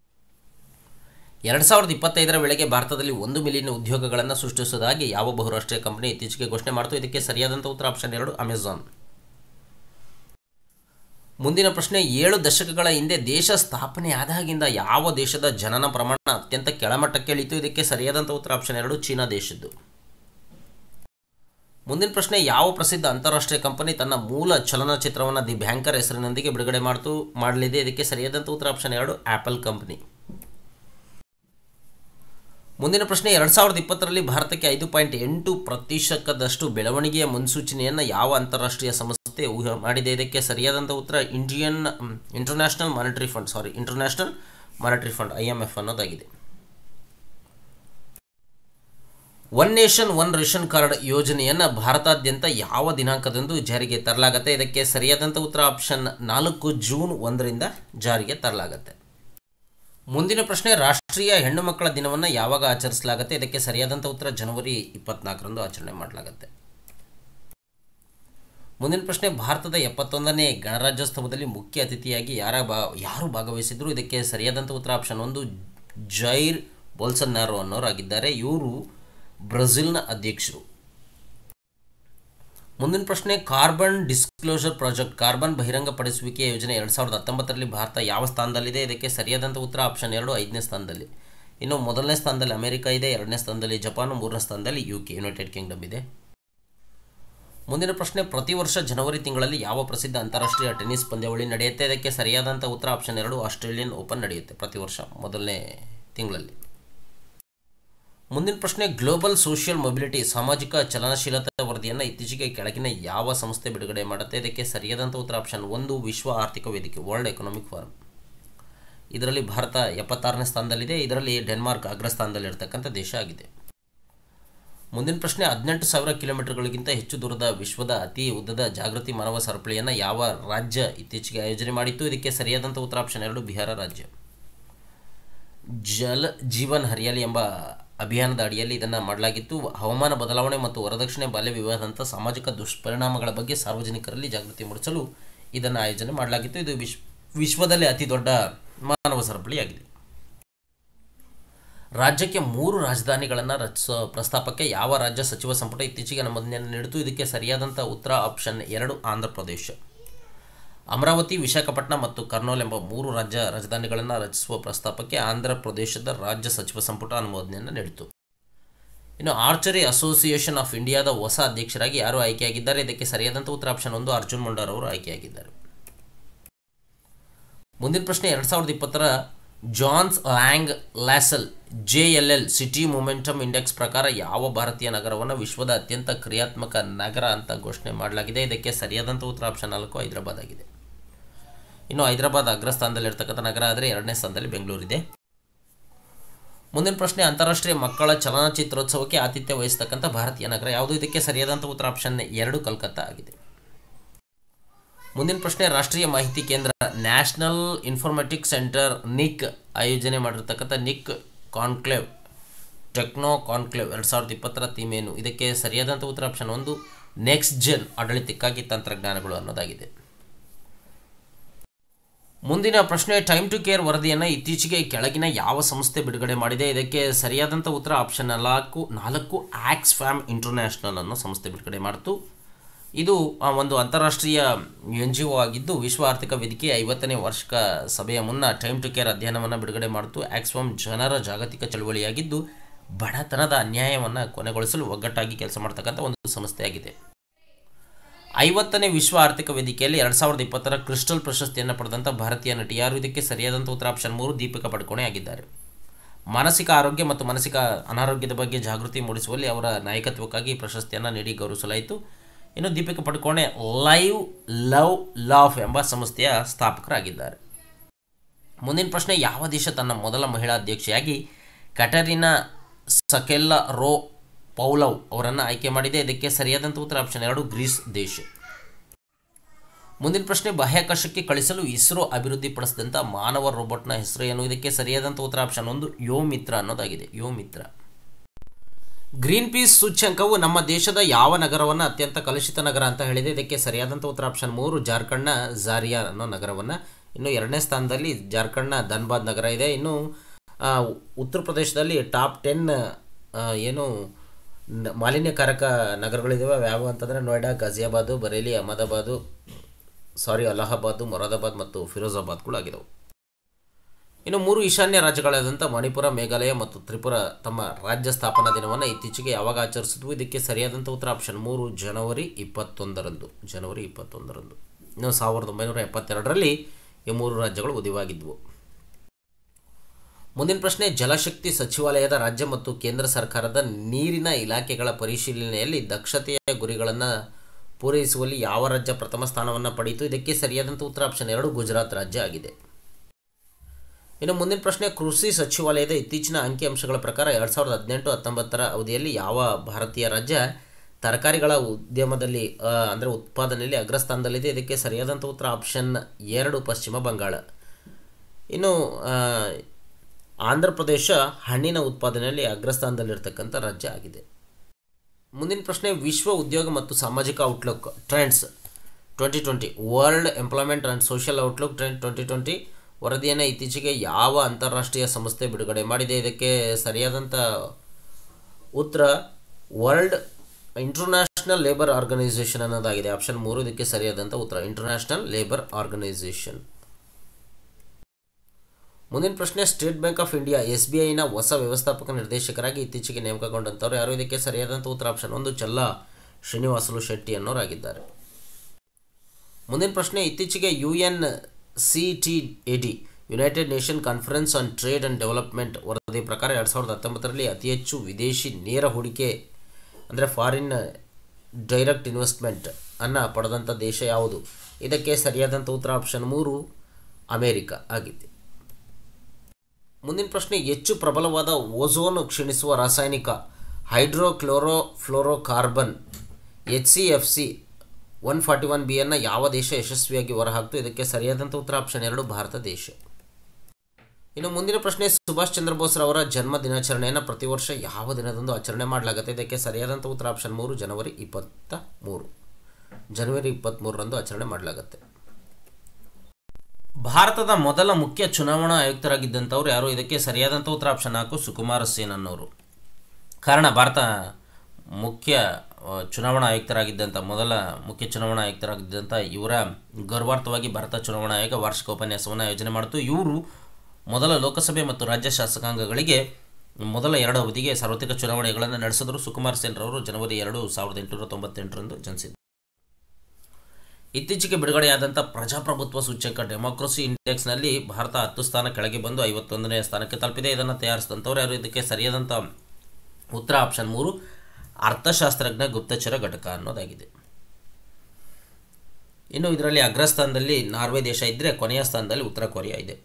ಎರಡು ಸಾವಿರದ ಇಪ್ಪತ್ತೈದರ ವೇಳೆಗೆ ಭಾರತದಲ್ಲಿ ಒಂದು ಮಿಲಿಯನ್ ಉದ್ಯೋಗಗಳನ್ನು ಸೃಷ್ಟಿಸುವುದಾಗಿ ಯಾವ ಬಹುರಾಷ್ಟ್ರೀಯ ಕಂಪನಿ ಇತ್ತೀಚೆಗೆ ಘೋಷಣೆ ಮಾಡಿತು ಇದಕ್ಕೆ ಸರಿಯಾದಂಥ ಉತ್ತರ ಆಪ್ಷನ್ ಎರಡು ಅಮೆಜಾನ್ ಮುಂದಿನ ಪ್ರಶ್ನೆ ಏಳು ದಶಕಗಳ ಹಿಂದೆ ದೇಶ ಸ್ಥಾಪನೆ ಆದಾಗಿಂದ ಯಾವ ದೇಶದ ಜನನ ಪ್ರಮಾಣ ಅತ್ಯಂತ ಕೆಳಮಟ್ಟಕ್ಕೆ ಇಳಿತು ಇದಕ್ಕೆ ಸರಿಯಾದಂಥ ಉತ್ತರ ಆಪ್ಷನ್ ಎರಡು ಚೀನಾ ದೇಶದ್ದು ಮುಂದಿನ ಪ್ರಶ್ನೆ ಯಾವ ಪ್ರಸಿದ್ಧ ಅಂತಾರಾಷ್ಟ್ರೀಯ ಕಂಪನಿ ತನ್ನ ಮೂಲ ಚಲನಚಿತ್ರವನ್ನು ದಿ ಬ್ಯಾಂಕರ್ ಹೆಸರಿನೊಂದಿಗೆ ಬಿಡುಗಡೆ ಮಾಡ್ತು ಮಾಡಲಿದೆ ಇದಕ್ಕೆ ಸರಿಯಾದಂಥ ಉತ್ತರ ಆಪ್ಷನ್ ಎರಡು ಆ್ಯಪಲ್ ಕಂಪನಿ ಮುಂದಿನ ಪ್ರಶ್ನೆ ಎರಡು ಸಾವಿರದ ಇಪ್ಪತ್ತರಲ್ಲಿ ಭಾರತಕ್ಕೆ ಐದು ಪಾಯಿಂಟ್ ಎಂಟು ಪ್ರತಿಶತದಷ್ಟು ಬೆಳವಣಿಗೆಯ ಮುನ್ಸೂಚನೆಯನ್ನು ಯಾವ ಅಂತಾರಾಷ್ಟ್ರೀಯ ಸಂಸ್ಥೆ ಊಹೆ ಮಾಡಿದೆ ಇದಕ್ಕೆ ಸರಿಯಾದಂಥ ಉತ್ತರ Indian international monetary fund sorry international monetary fund I M F ಅನ್ನೋದಾಗಿದೆ one nation one ration card ಯೋಜನೆಯನ್ನು ಭಾರತಾದ್ಯಂತ ಯಾವ ದಿನಾಂಕದಂದು ಜಾರಿಗೆ ತರಲಾಗುತ್ತೆ ಇದಕ್ಕೆ ಸರಿಯಾದಂಥ ಉತ್ತರ ಆಪ್ಷನ್ ನಾಲ್ಕು ಜೂನ್ ಒಂದರಿಂದ ಜಾರಿಗೆ ತರಲಾಗುತ್ತೆ ಮುಂದಿನ ಪ್ರಶ್ನೆ ರಾಷ್ಟ್ರೀಯ ಹೆಣ್ಣು ಮಕ್ಕಳ ದಿನವನ್ನು ಯಾವಾಗ ಆಚರಿಸಲಾಗುತ್ತೆ ಇದಕ್ಕೆ ಸರಿಯಾದಂಥ ಉತ್ತರ ಜನವರಿ ಇಪ್ಪತ್ನಾಲ್ಕರಂದು ಆಚರಣೆ ಮಾಡಲಾಗುತ್ತೆ ಮುಂದಿನ ಪ್ರಶ್ನೆ ಭಾರತದ ಎಪ್ಪತ್ತೊಂದನೇ ಗಣರಾಜ್ಯೋತ್ಸವದಲ್ಲಿ ಮುಖ್ಯ ಅತಿಥಿಯಾಗಿ ಯಾರ ಬಾ ಯಾರು ಭಾಗವಹಿಸಿದ್ರು ಇದಕ್ಕೆ ಸರಿಯಾದಂಥ ಉತ್ತರ ಆಪ್ಷನ್ ಒಂದು ಜೈರ್ ಬೋಲ್ಸನ್ನಾರೋ ಅನ್ನೋರಾಗಿದ್ದಾರೆ ಇವರು ಬ್ರೆಜಿಲ್ನ ಅಧ್ಯಕ್ಷರು ಮುಂದಿನ ಪ್ರಶ್ನೆ ಕಾರ್ಬನ್ ಡಿಸ್ಕ್ಲೋಸರ್ ಪ್ರಾಜೆಕ್ಟ್ ಕಾರ್ಬನ್ ಬಹಿರಂಗಪಡಿಸುವಿಕೆ ಯೋಜನೆ ಎರಡು ಸಾವಿರದ ಹತ್ತೊಂಬತ್ತರಲ್ಲಿ ಭಾರತ ಯಾವ ಸ್ಥಾನದಲ್ಲಿದೆ ಇದಕ್ಕೆ ಸರಿಯಾದಂಥ ಉತ್ತರ ಆಪ್ಷನ್ ಎರಡು ಐದನೇ ಸ್ಥಾನದಲ್ಲಿ ಇನ್ನು ಮೊದಲನೇ ಸ್ಥಾನದಲ್ಲಿ ಅಮೆರಿಕ ಇದೆ ಎರಡನೇ ಸ್ಥಾನದಲ್ಲಿ ಜಪಾನ್ ಮೂರನೇ ಸ್ಥಾನದಲ್ಲಿ ಯು ಕೆ ಯುನೈಟೆಡ್ ಕಿಂಗ್ಡಮ್ ಇದೆ ಮುಂದಿನ ಪ್ರಶ್ನೆ ಪ್ರತಿ ವರ್ಷ ಜನವರಿ ತಿಂಗಳಲ್ಲಿ ಯಾವ ಪ್ರಸಿದ್ಧ ಅಂತಾರಾಷ್ಟ್ರೀಯ ಟೆನ್ನಿಸ್ ಪಂದ್ಯಾವಳಿ ನಡೆಯುತ್ತೆ ಇದಕ್ಕೆ ಸರಿಯಾದಂಥ ಉತ್ತರ ಆಪ್ಷನ್ ಎರಡು ಆಸ್ಟ್ರೇಲಿಯನ್ ಓಪನ್ ನಡೆಯುತ್ತೆ ಪ್ರತಿ ವರ್ಷ ಮೊದಲನೇ ತಿಂಗಳಲ್ಲಿ ಮುಂದಿನ ಪ್ರಶ್ನೆ ಗ್ಲೋಬಲ್ ಸೋಷಿಯಲ್ ಮೊಬಿಲಿಟಿ ಸಾಮಾಜಿಕ ಚಲನಶೀಲತಾ ವರದಿಯನ್ನು ಇತ್ತೀಚೆಗೆ ಕೆಳಗಿನ ಯಾವ ಸಂಸ್ಥೆ ಬಿಡುಗಡೆ ಮಾಡುತ್ತೆ ಇದಕ್ಕೆ ಸರಿಯಾದಂಥ ಉತ್ತರ ಆಪ್ಷನ್ ಒಂದು ವಿಶ್ವ ಆರ್ಥಿಕ ವೇದಿಕೆ ವರ್ಲ್ಡ್ ಎಕನಾಮಿಕ್ ಫಾರಂ ಇದರಲ್ಲಿ ಭಾರತ ಎಪ್ಪತ್ತಾರನೇ ಸ್ಥಾನದಲ್ಲಿದೆ ಇದರಲ್ಲಿ ಡೆನ್ಮಾರ್ಕ್ ಅಗ್ರಸ್ಥಾನದಲ್ಲಿರ್ತಕ್ಕಂಥ ದೇಶ ಆಗಿದೆ ಮುಂದಿನ ಪ್ರಶ್ನೆ ಹದಿನೆಂಟು ಸಾವಿರ ಕಿಲೋಮೀಟರ್ಗಳಿಗಿಂತ ಹೆಚ್ಚು ದೂರದ ವಿಶ್ವದ ಅತಿ ಉದ್ದದ ಜಾಗೃತಿ ಮಾನವ ಸರಪಳಿಯನ್ನು ಯಾವ ರಾಜ್ಯ ಇತ್ತೀಚೆಗೆ ಆಯೋಜನೆ ಮಾಡಿತ್ತು ಇದಕ್ಕೆ ಸರಿಯಾದಂಥ ಉತ್ತರ ಆಪ್ಷನ್ ಎರಡು ಬಿಹಾರ ರಾಜ್ಯ ಜಲ್ ಜೀವನ್ ಹರಿಯಾಲಿ ಎಂಬ ಅಭಿಯಾನದ ಅಡಿಯಲ್ಲಿ ಇದನ್ನು ಮಾಡಲಾಗಿತ್ತು ಹವಾಮಾನ ಬದಲಾವಣೆ ಮತ್ತು ವರದಕ್ಷಿಣೆ ಬಾಲ್ಯ ವಿವಾಹದಂಥ ಸಾಮಾಜಿಕ ದುಷ್ಪರಿಣಾಮಗಳ ಬಗ್ಗೆ ಸಾರ್ವಜನಿಕರಲ್ಲಿ ಜಾಗೃತಿ ಮೂಡಿಸಲು ಇದನ್ನು ಆಯೋಜನೆ ಮಾಡಲಾಗಿತ್ತು ಇದು ವಿಶ್ವ ವಿಶ್ವದಲ್ಲೇ ಅತಿ ದೊಡ್ಡ ಮಾನವ ಸರಪಳಿಯಾಗಿದೆ ರಾಜ್ಯಕ್ಕೆ ಮೂರು ರಾಜಧಾನಿಗಳನ್ನು ರಚಿಸುವ ಪ್ರಸ್ತಾಪಕ್ಕೆ ಯಾವ ರಾಜ್ಯ ಸಚಿವ ಸಂಪುಟ ಇತ್ತೀಚೆಗೆ ಅನುಮೋದನೆಯನ್ನು ನೀಡಿತು ಇದಕ್ಕೆ ಸರಿಯಾದಂಥ ಉತ್ತರ ಆಪ್ಷನ್ ಎರಡು ಆಂಧ್ರ ಪ್ರದೇಶ ಅಮರಾವತಿ ವಿಶಾಖಪಟ್ಟಣ ಮತ್ತು ಕರ್ನೂಲ್ ಎಂಬ ಮೂರು ರಾಜ್ಯ ರಾಜಧಾನಿಗಳನ್ನು ರಚಿಸುವ ಪ್ರಸ್ತಾಪಕ್ಕೆ ಆಂಧ್ರ ಪ್ರದೇಶದ ರಾಜ್ಯ ಸಚಿವ ಸಂಪುಟ ಅನುಮೋದನೆಯನ್ನು ನೀಡಿತು ಇನ್ನು ಆರ್ಚರಿ ಅಸೋಸಿಯೇಷನ್ ಆಫ್ ಇಂಡಿಯಾದ ಹೊಸ ಅಧ್ಯಕ್ಷರಾಗಿ ಯಾರು ಆಯ್ಕೆಯಾಗಿದ್ದಾರೆ ಇದಕ್ಕೆ ಸರಿಯಾದಂಥ ಉತ್ತರ ಆಪ್ಷನ್ ಒಂದು ಅರ್ಜುನ್ ಮುಂಡಾರ್ ಅವರು ಆಯ್ಕೆಯಾಗಿದ್ದಾರೆ ಮುಂದಿನ ಪ್ರಶ್ನೆ ಎರಡು ಸಾವಿರದ ಇಪ್ಪತ್ತರ Jones Lang LaSalle J L L city momentum index ಪ್ರಕಾರ ಯಾವ ಭಾರತೀಯ ನಗರವನ್ನು ವಿಶ್ವದ ಅತ್ಯಂತ ಕ್ರಿಯಾತ್ಮಕ ನಗರ ಅಂತ ಘೋಷಣೆ ಮಾಡಲಾಗಿದೆ ಇದಕ್ಕೆ ಸರಿಯಾದಂಥ ಉತ್ತರ ಆಪ್ಷನ್ ನಾಲ್ಕು ಹೈದರಾಬಾದ್ ಆಗಿದೆ ಇನ್ನು ಹೈದರಾಬಾದ್ ಅಗ್ರಸ್ಥಾನದಲ್ಲಿರ್ತಕ್ಕಂಥ ನಗರ ಆದರೆ ಎರಡನೇ ಸ್ಥಾನದಲ್ಲಿ ಬೆಂಗಳೂರಿದೆ ಮುಂದಿನ ಪ್ರಶ್ನೆ ಅಂತಾರಾಷ್ಟ್ರೀಯ ಮಕ್ಕಳ ಚಲನಚಿತ್ರೋತ್ಸವಕ್ಕೆ ಆತಿಥ್ಯ ವಹಿಸ್ತಕ್ಕಂಥ ಭಾರತೀಯ ನಗರ ಯಾವುದು ಇದಕ್ಕೆ ಸರಿಯಾದಂಥ ಉತ್ತರ ಆಪ್ಷನ್ ಎರಡು ಕಲ್ಕತ್ತಾ ಆಗಿದೆ ಮುಂದಿನ ಪ್ರಶ್ನೆ ರಾಷ್ಟ್ರೀಯ ಮಾಹಿತಿ ಕೇಂದ್ರ ನ್ಯಾಷನಲ್ ಇನ್ಫಾರ್ಮೆಟಿಕ್ಸ್ ಸೆಂಟರ್ ನಿಕ್ ಆಯೋಜನೆ ಮಾಡಿರ್ತಕ್ಕಂಥ ನಿಕ್ ಕಾನ್ಕ್ಲೇವ್ ಟೆಕ್ನೋ ಕಾನ್ಕ್ಲೇವ್ ಎರಡು ಸಾವಿರದ ಇಪ್ಪತ್ತರ ಥೀಮ್ ಏನು ಇದಕ್ಕೆ ಸರಿಯಾದಂಥ ಉತ್ತರ ಆಪ್ಷನ್ ಒಂದು ನೆಕ್ಸ್ಟ್ ಜೆನ್ ಆಡಳಿತಕ್ಕಾಗಿ ತಂತ್ರಜ್ಞಾನಗಳು ಅನ್ನೋದಾಗಿದೆ ಮುಂದಿನ ಪ್ರಶ್ನೆ ಟೈಮ್ ಟು ಕೇರ್ ವರದಿಯನ್ನು ಇತ್ತೀಚೆಗೆ ಕೆಳಗಿನ ಯಾವ ಸಂಸ್ಥೆ ಬಿಡುಗಡೆ ಮಾಡಿದೆ ಇದಕ್ಕೆ ಸರಿಯಾದಂಥ ಉತ್ತರ ಆಪ್ಷನ್ ನಾಲ್ಕು ನಾಲ್ಕು ಆಕ್ಸ್ ಫ್ಯಾಮ್ ಇಂಟರ್ನ್ಯಾಷನಲ್ ಅನ್ನೋ ಸಂಸ್ಥೆ ಬಿಡುಗಡೆ ಮಾಡಿತು ಇದು ಆ, ಒಂದು ಅಂತಾರಾಷ್ಟ್ರೀಯ ಎನ್ ಜಿ ಒ ಆಗಿದ್ದು ವಿಶ್ವ ಆರ್ಥಿಕ ವೇದಿಕೆ ಐವತ್ತನೇ ವಾರ್ಷಿಕ ಸಭೆಯ ಮುನ್ನ ಟೈಮ್ ಟು ಕೇರ್ ಅಧ್ಯಯನವನ್ನು ಬಿಡುಗಡೆ ಮಾಡಿತು ಆಕ್ಸ್ಫಾಮ್ ಜನರ ಜಾಗತಿಕ ಚಳುವಳಿಯಾಗಿದ್ದು ಬಡತನದ ಅನ್ಯಾಯವನ್ನು ಕೊನೆಗೊಳಿಸಲು ಒಗ್ಗಟ್ಟಾಗಿ ಕೆಲಸ ಮಾಡ್ತಕ್ಕಂಥ ಒಂದು ಸಂಸ್ಥೆಯಾಗಿದೆ ಐವತ್ತನೇ ವಿಶ್ವ ಆರ್ಥಿಕ ವೇದಿಕೆಯಲ್ಲಿ ಎರಡು ಸಾವಿರದ ಇಪ್ಪತ್ತರ ಕ್ರಿಸ್ಟಲ್ ಪ್ರಶಸ್ತಿಯನ್ನು ಪಡೆದಂಥ ಭಾರತೀಯ ನಟಿ ಯಾರು ಇದಕ್ಕೆ ಸರಿಯಾದಂಥ ಉತ್ತರ ಆಪ್ಷನ್ ಮೂರು ದೀಪಿಕಾ ಪಡುಕೋಣೆ ಆಗಿದ್ದಾರೆ ಮಾನಸಿಕ ಆರೋಗ್ಯ ಮತ್ತು ಮಾನಸಿಕ ಅನಾರೋಗ್ಯದ ಬಗ್ಗೆ ಜಾಗೃತಿ ಮೂಡಿಸುವಲ್ಲಿ ಅವರ ನಾಯಕತ್ವಕ್ಕಾಗಿ ಈ ಪ್ರಶಸ್ತಿಯನ್ನು ನೀಡಿ ಗೌರವಿಸಲಾಯಿತು ಇನ್ನು Deepika Padukone live love laugh ಎಂಬ ಸಂಸ್ಥೆಯ ಸ್ಥಾಪಕರಾಗಿದ್ದಾರೆ ಮುಂದಿನ ಪ್ರಶ್ನೆ ಯಾವ ದೇಶ ತನ್ನ ಮೊದಲ ಮಹಿಳಾ ಅಧ್ಯಕ್ಷೆಯಾಗಿ ಕಟರಿನಾ ಸಕೆಲ್ಲಾ ರೋ ಪೌಲವ್ ಅವರನ್ನು ಆಯ್ಕೆ ಮಾಡಿದೆ ಇದಕ್ಕೆ ಸರಿಯಾದಂಥ ಉತ್ತರ ಆಪ್ಷನ್ ಎರಡು ಗ್ರೀಸ್ ದೇಶ ಮುಂದಿನ ಪ್ರಶ್ನೆ ಬಾಹ್ಯಾಕಾಶಕ್ಕೆ ಕಳಿಸಲು ಇಸ್ರೋ ಅಭಿವೃದ್ಧಿಪಡಿಸಿದಂಥ ಮಾನವ ರೋಬೋಟ್ನ ಹೆಸರು ಏನು ಇದಕ್ಕೆ ಸರಿಯಾದಂಥ ಉತ್ತರ ಆಪ್ಷನ್ ಒಂದು ಯೋ ಮಿತ್ರ ಅನ್ನೋದಾಗಿದೆ ಯೋ ಮಿತ್ರ ಗ್ರೀನ್ ಪೀಸ್ ಸೂಚ್ಯಂಕವು ನಮ್ಮ ದೇಶದ ಯಾವ ನಗರವನ್ನು ಅತ್ಯಂತ ಕಲುಷಿತ ನಗರ ಅಂತ ಹೇಳಿದೆ ಇದಕ್ಕೆ ಸರಿಯಾದಂಥ ಉತ್ತರ ಆಪ್ಷನ್ ಮೂರು ಜಾರ್ಖಂಡ್ನ ಝಾರಿಯಾ ಅನ್ನೋ ನಗರವನ್ನು ಇನ್ನು ಎರಡನೇ ಸ್ಥಾನದಲ್ಲಿ ಜಾರ್ಖಂಡ್ನ ಧನ್ಬಾದ್ ನಗರ ಇದೆ ಇನ್ನು ಆ, ಉತ್ತರ ಪ್ರದೇಶದಲ್ಲಿ ಟಾಪ್ ಟೆನ್ ಏನು ನ- ಮಾಲಿನ್ಯಕಾರಕ ನಗರಗಳಿದ್ದಾವೆ ಅವು ಯಾವುವು ಅಂತಂದರೆ ನೋಯ್ಡಾ ಗಾಜಿಯಾಬಾದು ಬರೇಲಿ ಅಹಮದಾಬಾದು ಸಾರಿ ಅಲಹಾಬಾದು ಮೊರಾದಾಬಾದ್ ಮತ್ತು ಫಿರೋಜಾಬಾದ್ಗಳು ಆಗಿದವು ಇನ್ನು ಮೂರು ಈಶಾನ್ಯ ರಾಜ್ಯಗಳಾದಂಥ ಮಣಿಪುರ ಮೇಘಾಲಯ ಮತ್ತು ತ್ರಿಪುರ ತಮ್ಮ ರಾಜ್ಯ ಸ್ಥಾಪನಾ ದಿನವನ್ನು ಇತ್ತೀಚೆಗೆ ಯಾವಾಗ ಆಚರಿಸಿದ್ವು ಇದಕ್ಕೆ ಸರಿಯಾದಂಥ ಉತ್ತರ ಆಪ್ಷನ್ ಮೂರು ಜನವರಿ ಇಪ್ಪತ್ತೊಂದರಂದು ಜನವರಿ ಇಪ್ಪತ್ತೊಂದರಂದು ಇನ್ನು ಸಾವಿರದ ಒಂಬೈನೂರ ಎಪ್ಪತ್ತೆರಡರಲ್ಲಿ ಈ ಮೂರು ರಾಜ್ಯಗಳು ಉದಯವಾಗಿದ್ವು ಮುಂದಿನ ಪ್ರಶ್ನೆ ಜಲಶಕ್ತಿ ಸಚಿವಾಲಯದ ರಾಜ್ಯ ಮತ್ತು ಕೇಂದ್ರ ಸರ್ಕಾರದ ನೀರಿನ ಇಲಾಖೆಗಳ ಪರಿಶೀಲನೆಯಲ್ಲಿ ದಕ್ಷತೆಯ ಗುರಿಗಳನ್ನು ಪೂರೈಸುವಲ್ಲಿ ಯಾವ ರಾಜ್ಯ ಪ್ರಥಮ ಸ್ಥಾನವನ್ನು ಪಡೆಯಿತು ಇದಕ್ಕೆ ಸರಿಯಾದಂಥ ಉತ್ತರ ಆಪ್ಷನ್ ಎರಡು ಗುಜರಾತ್ ರಾಜ್ಯ ಆಗಿದೆ ಇನ್ನು ಮುಂದಿನ ಪ್ರಶ್ನೆ ಕೃಷಿ ಸಚಿವಾಲಯದ ಇತ್ತೀಚಿನ ಅಂಕಿಅಂಶಗಳ ಪ್ರಕಾರ ಎರಡು ಸಾವಿರದ ಹದಿನೆಂಟು ಹತ್ತೊಂಬತ್ತರ ಅವಧಿಯಲ್ಲಿ ಯಾವ ಭಾರತೀಯ ರಾಜ್ಯ ತರಕಾರಿಗಳ ಉದ್ಯಮದಲ್ಲಿ ಅಂದರೆ ಉತ್ಪಾದನೆಯಲ್ಲಿ ಅಗ್ರಸ್ಥಾನದಲ್ಲಿದೆ ಇದಕ್ಕೆ ಸರಿಯಾದಂಥ ಉತ್ತರ ಆಪ್ಷನ್ ಎರಡು ಪಶ್ಚಿಮ ಬಂಗಾಳ ಇನ್ನು ಆ, ಆಂಧ್ರ ಪ್ರದೇಶ ಹಣ್ಣಿನ ಉತ್ಪಾದನೆಯಲ್ಲಿ ಅಗ್ರಸ್ಥಾನದಲ್ಲಿರ್ತಕ್ಕಂಥ ರಾಜ್ಯ ಆಗಿದೆ ಮುಂದಿನ ಪ್ರಶ್ನೆ ವಿಶ್ವ ಉದ್ಯೋಗ ಮತ್ತು ಸಾಮಾಜಿಕ outlook trends twenty twenty world employment and social outlook trend twenty twenty ವರದಿಯನ್ನು ಇತ್ತೀಚೆಗೆ ಯಾವ ಅಂತಾರಾಷ್ಟ್ರೀಯ ಸಂಸ್ಥೆ ಬಿಡುಗಡೆ ಮಾಡಿದೆ ಇದಕ್ಕೆ ಸರಿಯಾದಂಥ ಉತ್ತರ ವರ್ಲ್ಡ್ ಇಂಟರ್ನ್ಯಾಷನಲ್ ಲೇಬರ್ ಆರ್ಗನೈಸೇಷನ್ ಅನ್ನೋದಾಗಿದೆ ಆಪ್ಷನ್ ಮೂರು ಇದಕ್ಕೆ ಸರಿಯಾದಂಥ ಉತ್ತರ ಇಂಟರ್ನ್ಯಾಷನಲ್ ಲೇಬರ್ ಆರ್ಗನೈಸೇಷನ್ ಮುಂದಿನ ಪ್ರಶ್ನೆ State Bank of India S B ಐನ ಹೊಸ ವ್ಯವಸ್ಥಾಪಕ ನಿರ್ದೇಶಕರಾಗಿ ಇತ್ತೀಚೆಗೆ ನೇಮಕಗೊಂಡಂಥವ್ರು ಯಾರು ಇದಕ್ಕೆ ಸರಿಯಾದಂಥ ಉತ್ತರ ಆಪ್ಷನ್ ಒಂದು ಚಲ್ಲ ಶ್ರೀನಿವಾಸಲು ಶೆಟ್ಟಿ ಅನ್ನೋರಾಗಿದ್ದಾರೆ ಮುಂದಿನ ಪ್ರಶ್ನೆ ಇತ್ತೀಚೆಗೆ U N C T A D United Nation conference on trade and development ವರದಿ ಪ್ರಕಾರ ಎರಡು ಸಾವಿರದ ಹತ್ತೊಂಬತ್ತರಲ್ಲಿ ಅತಿ ಹೆಚ್ಚು ವಿದೇಶಿ ನೇರ ಹೂಡಿಕೆ ಅಂದರೆ ಫಾರಿನ್ ಡೈರೆಕ್ಟ್ ಇನ್ವೆಸ್ಟ್ಮೆಂಟ್ ಅನ್ನು ಪಡೆದಂಥ ದೇಶ ಯಾವುದು ಇದಕ್ಕೆ ಸರಿಯಾದಂಥ ಉತ್ತರ ಆಪ್ಷನ್ ಮೂರು ಅಮೇರಿಕಾ ಆಗಿದೆ ಮುಂದಿನ ಪ್ರಶ್ನೆ ಹೆಚ್ಚು ಪ್ರಬಲವಾದ ಓಝೋನ್ ಕ್ಷೀಣಿಸುವ ರಾಸಾಯನಿಕ hydrochlorofluorocarbon H C F C one forty one ಬಿಯನ್ನು ಯಾವ ದೇಶ ಯಶಸ್ವಿಯಾಗಿ ಹೊರಹಾಕ್ತು ಇದಕ್ಕೆ ಸರಿಯಾದಂಥ ಉತ್ತರ ಆಪ್ಷನ್ ಎರಡು ಭಾರತ ದೇಶ ಇನ್ನು ಮುಂದಿನ ಪ್ರಶ್ನೆ ಸುಭಾಷ್ ಚಂದ್ರ ಬೋಸ್ರವರ ಜನ್ಮ ದಿನಾಚರಣೆಯನ್ನು ಪ್ರತಿ ವರ್ಷ ಯಾವ ದಿನದಂದು ಆಚರಣೆ ಮಾಡಲಾಗುತ್ತೆ ಇದಕ್ಕೆ ಸರಿಯಾದಂಥ ಉತ್ತರ ಆಪ್ಷನ್ ಮೂರು ಜನವರಿ ಇಪ್ಪತ್ತ ಮೂರು ಜನವರಿ ಇಪ್ಪತ್ತ್ಮೂರರಂದು ಆಚರಣೆ ಮಾಡಲಾಗುತ್ತೆ ಭಾರತದ ಮೊದಲ ಮುಖ್ಯ ಚುನಾವಣಾ ಆಯುಕ್ತರಾಗಿದ್ದಂಥವ್ರು ಯಾರು ಇದಕ್ಕೆ ಸರಿಯಾದಂಥ ಉತ್ತರ ಆಪ್ಷನ್ ನಾಲ್ಕು ಸುಕುಮಾರ ಸೇನ್ ಅನ್ನೋರು ಕಾರಣ ಭಾರತ ಮುಖ್ಯ ಆ, ಚುನಾವಣಾ ಆಯುಕ್ತರಾಗಿದ್ದಂಥ ಮೊದಲ ಮುಖ್ಯ ಚುನಾವಣಾ ಆಯುಕ್ತರಾಗಿದ್ದಂಥ ಇವರ ಗೌರವಾರ್ಥವಾಗಿ ಭಾರತ ಚುನಾವಣಾ ಆಯೋಗ ವಾರ್ಷಿಕ ಉಪನ್ಯಾಸವನ್ನು ಆಯೋಜನೆ ಮಾಡಿತು ಇವರು ಮೊದಲ ಲೋಕಸಭೆ ಮತ್ತು ರಾಜ್ಯ ಶಾಸಕಾಂಗಗಳಿಗೆ ಮೊದಲ ಎರಡು ಅವಧಿಗೆ ಸಾರ್ವತ್ರಿಕ ಚುನಾವಣೆಗಳನ್ನು ನಡೆಸಿದ್ರು ಸುಕುಮಾರ್ ಸೇನ್ರವರು ಜನವರಿ ಎರಡು ಸಾವಿರದ ಎಂಟುನೂರ ತೊಂಬತ್ತೆಂಟರಂದು ಜನಿಸಿದರು ಇತ್ತೀಚೆಗೆ ಬಿಡುಗಡೆಯಾದಂಥ ಪ್ರಜಾಪ್ರಭುತ್ವ ಸೂಚ್ಯಂಕ ಡೆಮೋಕ್ರಸಿ ಇಂಡೆಕ್ಸ್ನಲ್ಲಿ ಭಾರತ ಹತ್ತು ಸ್ಥಾನ ಕೆಳಗೆ ಬಂದು ಐವತ್ತೊಂದನೇ ಸ್ಥಾನಕ್ಕೆ ತಲುಪಿದೆ ಇದನ್ನು ತಯಾರಿಸಿದಂಥವ್ರು ಯಾರು ಇದಕ್ಕೆ ಸರಿಯಾದಂಥ ಉತ್ತರ ಆಪ್ಷನ್ ಮೂರು ಅರ್ಥಶಾಸ್ತ್ರಜ್ಞ ಗುಪ್ತಚರ ಘಟಕ ಅನ್ನೋದಾಗಿದೆ ಇನ್ನು ಇದರಲ್ಲಿ ಅಗ್ರಸ್ಥಾನದಲ್ಲಿ ನಾರ್ವೆ ದೇಶ ಇದ್ದರೆ ಕೊನೆಯ ಸ್ಥಾನದಲ್ಲಿ ಉತ್ತರ ಕೊರಿಯಾ ಇದೆ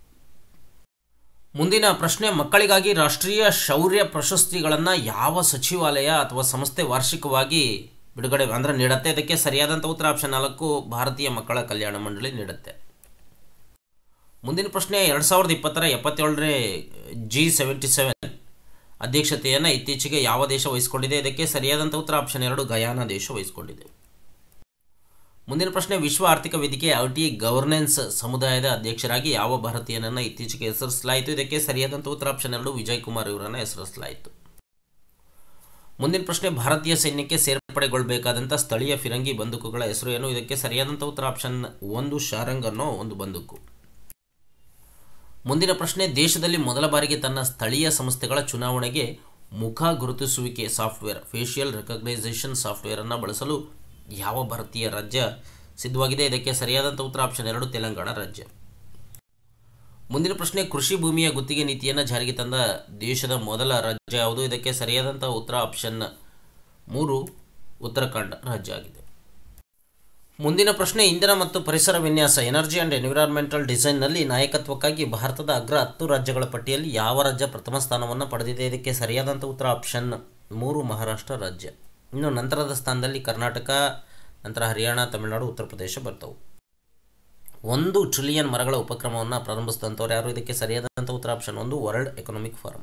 ಮುಂದಿನ ಪ್ರಶ್ನೆ ಮಕ್ಕಳಿಗಾಗಿ ರಾಷ್ಟ್ರೀಯ ಶೌರ್ಯ ಪ್ರಶಸ್ತಿಗಳನ್ನು ಯಾವ ಸಚಿವಾಲಯ ಅಥವಾ ಸಂಸ್ಥೆ ವಾರ್ಷಿಕವಾಗಿ ಬಿಡುಗಡೆ ಅಂದರೆ ನೀಡುತ್ತೆ ಇದಕ್ಕೆ ಸರಿಯಾದಂಥ ಉತ್ತರ ಆಪ್ಷನ್ ನಾಲ್ಕು ಭಾರತೀಯ ಮಕ್ಕಳ ಕಲ್ಯಾಣ ಮಂಡಳಿ ನೀಡುತ್ತೆ ಮುಂದಿನ ಪ್ರಶ್ನೆ ಎರಡು ಸಾವಿರದ ಇಪ್ಪತ್ತರ ಎಪ್ಪತ್ತೇಳನೇ ಜಿ ಸೆವೆಂಟಿ ಸೆವೆನ್ ಅಧ್ಯಕ್ಷತೆಯನ್ನು ಇತ್ತೀಚೆಗೆ ಯಾವ ದೇಶ ವಹಿಸಿಕೊಂಡಿದೆ ಇದಕ್ಕೆ ಸರಿಯಾದಂಥ ಉತ್ತರ ಆಪ್ಷನ್ ಎರಡು ಗಯಾನ ದೇಶ ವಹಿಸಿಕೊಂಡಿದೆ ಮುಂದಿನ ಪ್ರಶ್ನೆ ವಿಶ್ವ ಆರ್ಥಿಕ ವೇದಿಕೆ ಐ ಟಿ ಗವರ್ನೆನ್ಸ್ ಸಮುದಾಯದ ಅಧ್ಯಕ್ಷರಾಗಿ ಯಾವ ಭಾರತೀಯನನ್ನು ಇತ್ತೀಚೆಗೆ ಹೆಸರಿಸಲಾಯಿತು ಇದಕ್ಕೆ ಸರಿಯಾದಂಥ ಉತ್ತರ ಆಪ್ಷನ್ ಎರಡು ವಿಜಯ್ ಕುಮಾರ್ ಇವರನ್ನು ಹೆಸರಿಸಲಾಯಿತು ಮುಂದಿನ ಪ್ರಶ್ನೆ ಭಾರತೀಯ ಸೈನ್ಯಕ್ಕೆ ಸೇರ್ಪಡೆಗೊಳ್ಳಬೇಕಾದಂಥ ಸ್ಥಳೀಯ ಫಿರಂಗಿ ಬಂದೂಕುಗಳ ಹೆಸರು ಏನು ಇದಕ್ಕೆ ಸರಿಯಾದಂಥ ಉತ್ತರ ಆಪ್ಷನ್ ಒಂದು ಶಾರಂಗ್ ಅನ್ನೋ ಒಂದು ಬಂದೂಕು ಮುಂದಿನ ಪ್ರಶ್ನೆ ದೇಶದಲ್ಲಿ ಮೊದಲ ಬಾರಿಗೆ ತನ್ನ ಸ್ಥಳೀಯ ಸಂಸ್ಥೆಗಳ ಚುನಾವಣೆಗೆ ಮುಖ ಗುರುತಿಸುವಿಕೆ ಸಾಫ್ಟ್ವೇರ್ ಫೇಶಿಯಲ್ ರೆಕಗ್ನೈಸೇಷನ್ ಸಾಫ್ಟ್ವೇರನ್ನು ಬಳಸಲು ಯಾವ ಭಾರತೀಯ ರಾಜ್ಯ ಸಿದ್ಧವಾಗಿದೆ ಇದಕ್ಕೆ ಸರಿಯಾದಂಥ ಉತ್ತರ ಆಪ್ಷನ್ ಎರಡು ತೆಲಂಗಾಣ ರಾಜ್ಯ ಮುಂದಿನ ಪ್ರಶ್ನೆ ಕೃಷಿ ಭೂಮಿಯ ಗುತ್ತಿಗೆ ನೀತಿಯನ್ನು ಜಾರಿಗೆ ತಂದ ದೇಶದ ಮೊದಲ ರಾಜ್ಯ ಯಾವುದು ಇದಕ್ಕೆ ಸರಿಯಾದಂಥ ಉತ್ತರ ಆಪ್ಷನ್ ಮೂರು ಉತ್ತರಾಖಂಡ ರಾಜ್ಯ ಆಗಿದೆ ಮುಂದಿನ ಪ್ರಶ್ನೆ ಇಂಧನ ಮತ್ತು ಪರಿಸರ ವಿನ್ಯಾಸ ಎನರ್ಜಿ ಆ್ಯಂಡ್ ಎನ್ವಿರಾನ್ಮೆಂಟಲ್ ಡಿಸೈನ್ನಲ್ಲಿ ನಾಯಕತ್ವಕ್ಕಾಗಿ ಭಾರತದ ಅಗ್ರ ಹತ್ತು ರಾಜ್ಯಗಳ ಪಟ್ಟಿಯಲ್ಲಿ ಯಾವ ರಾಜ್ಯ ಪ್ರಥಮ ಸ್ಥಾನವನ್ನು ಪಡೆದಿದೆ ಇದಕ್ಕೆ ಸರಿಯಾದಂಥ ಉತ್ತರ ಆಪ್ಷನ್ ಮೂರು ಮಹಾರಾಷ್ಟ್ರ ರಾಜ್ಯ ಇನ್ನು ನಂತರದ ಸ್ಥಾನದಲ್ಲಿ ಕರ್ನಾಟಕ ನಂತರ ಹರಿಯಾಣ ತಮಿಳುನಾಡು ಉತ್ತರ ಪ್ರದೇಶ ಬರ್ತವೆ ಒಂದು ಟ್ರಿಲಿಯನ್ ಮರಗಳ ಉಪಕ್ರಮವನ್ನು ಪ್ರಾರಂಭಿಸಿದಂಥವ್ರು ಯಾರು ಇದಕ್ಕೆ ಸರಿಯಾದಂಥ ಉತ್ತರ ಆಪ್ಷನ್ ಒಂದು ವರ್ಲ್ಡ್ ಎಕನಾಮಿಕ್ ಫೋರಂ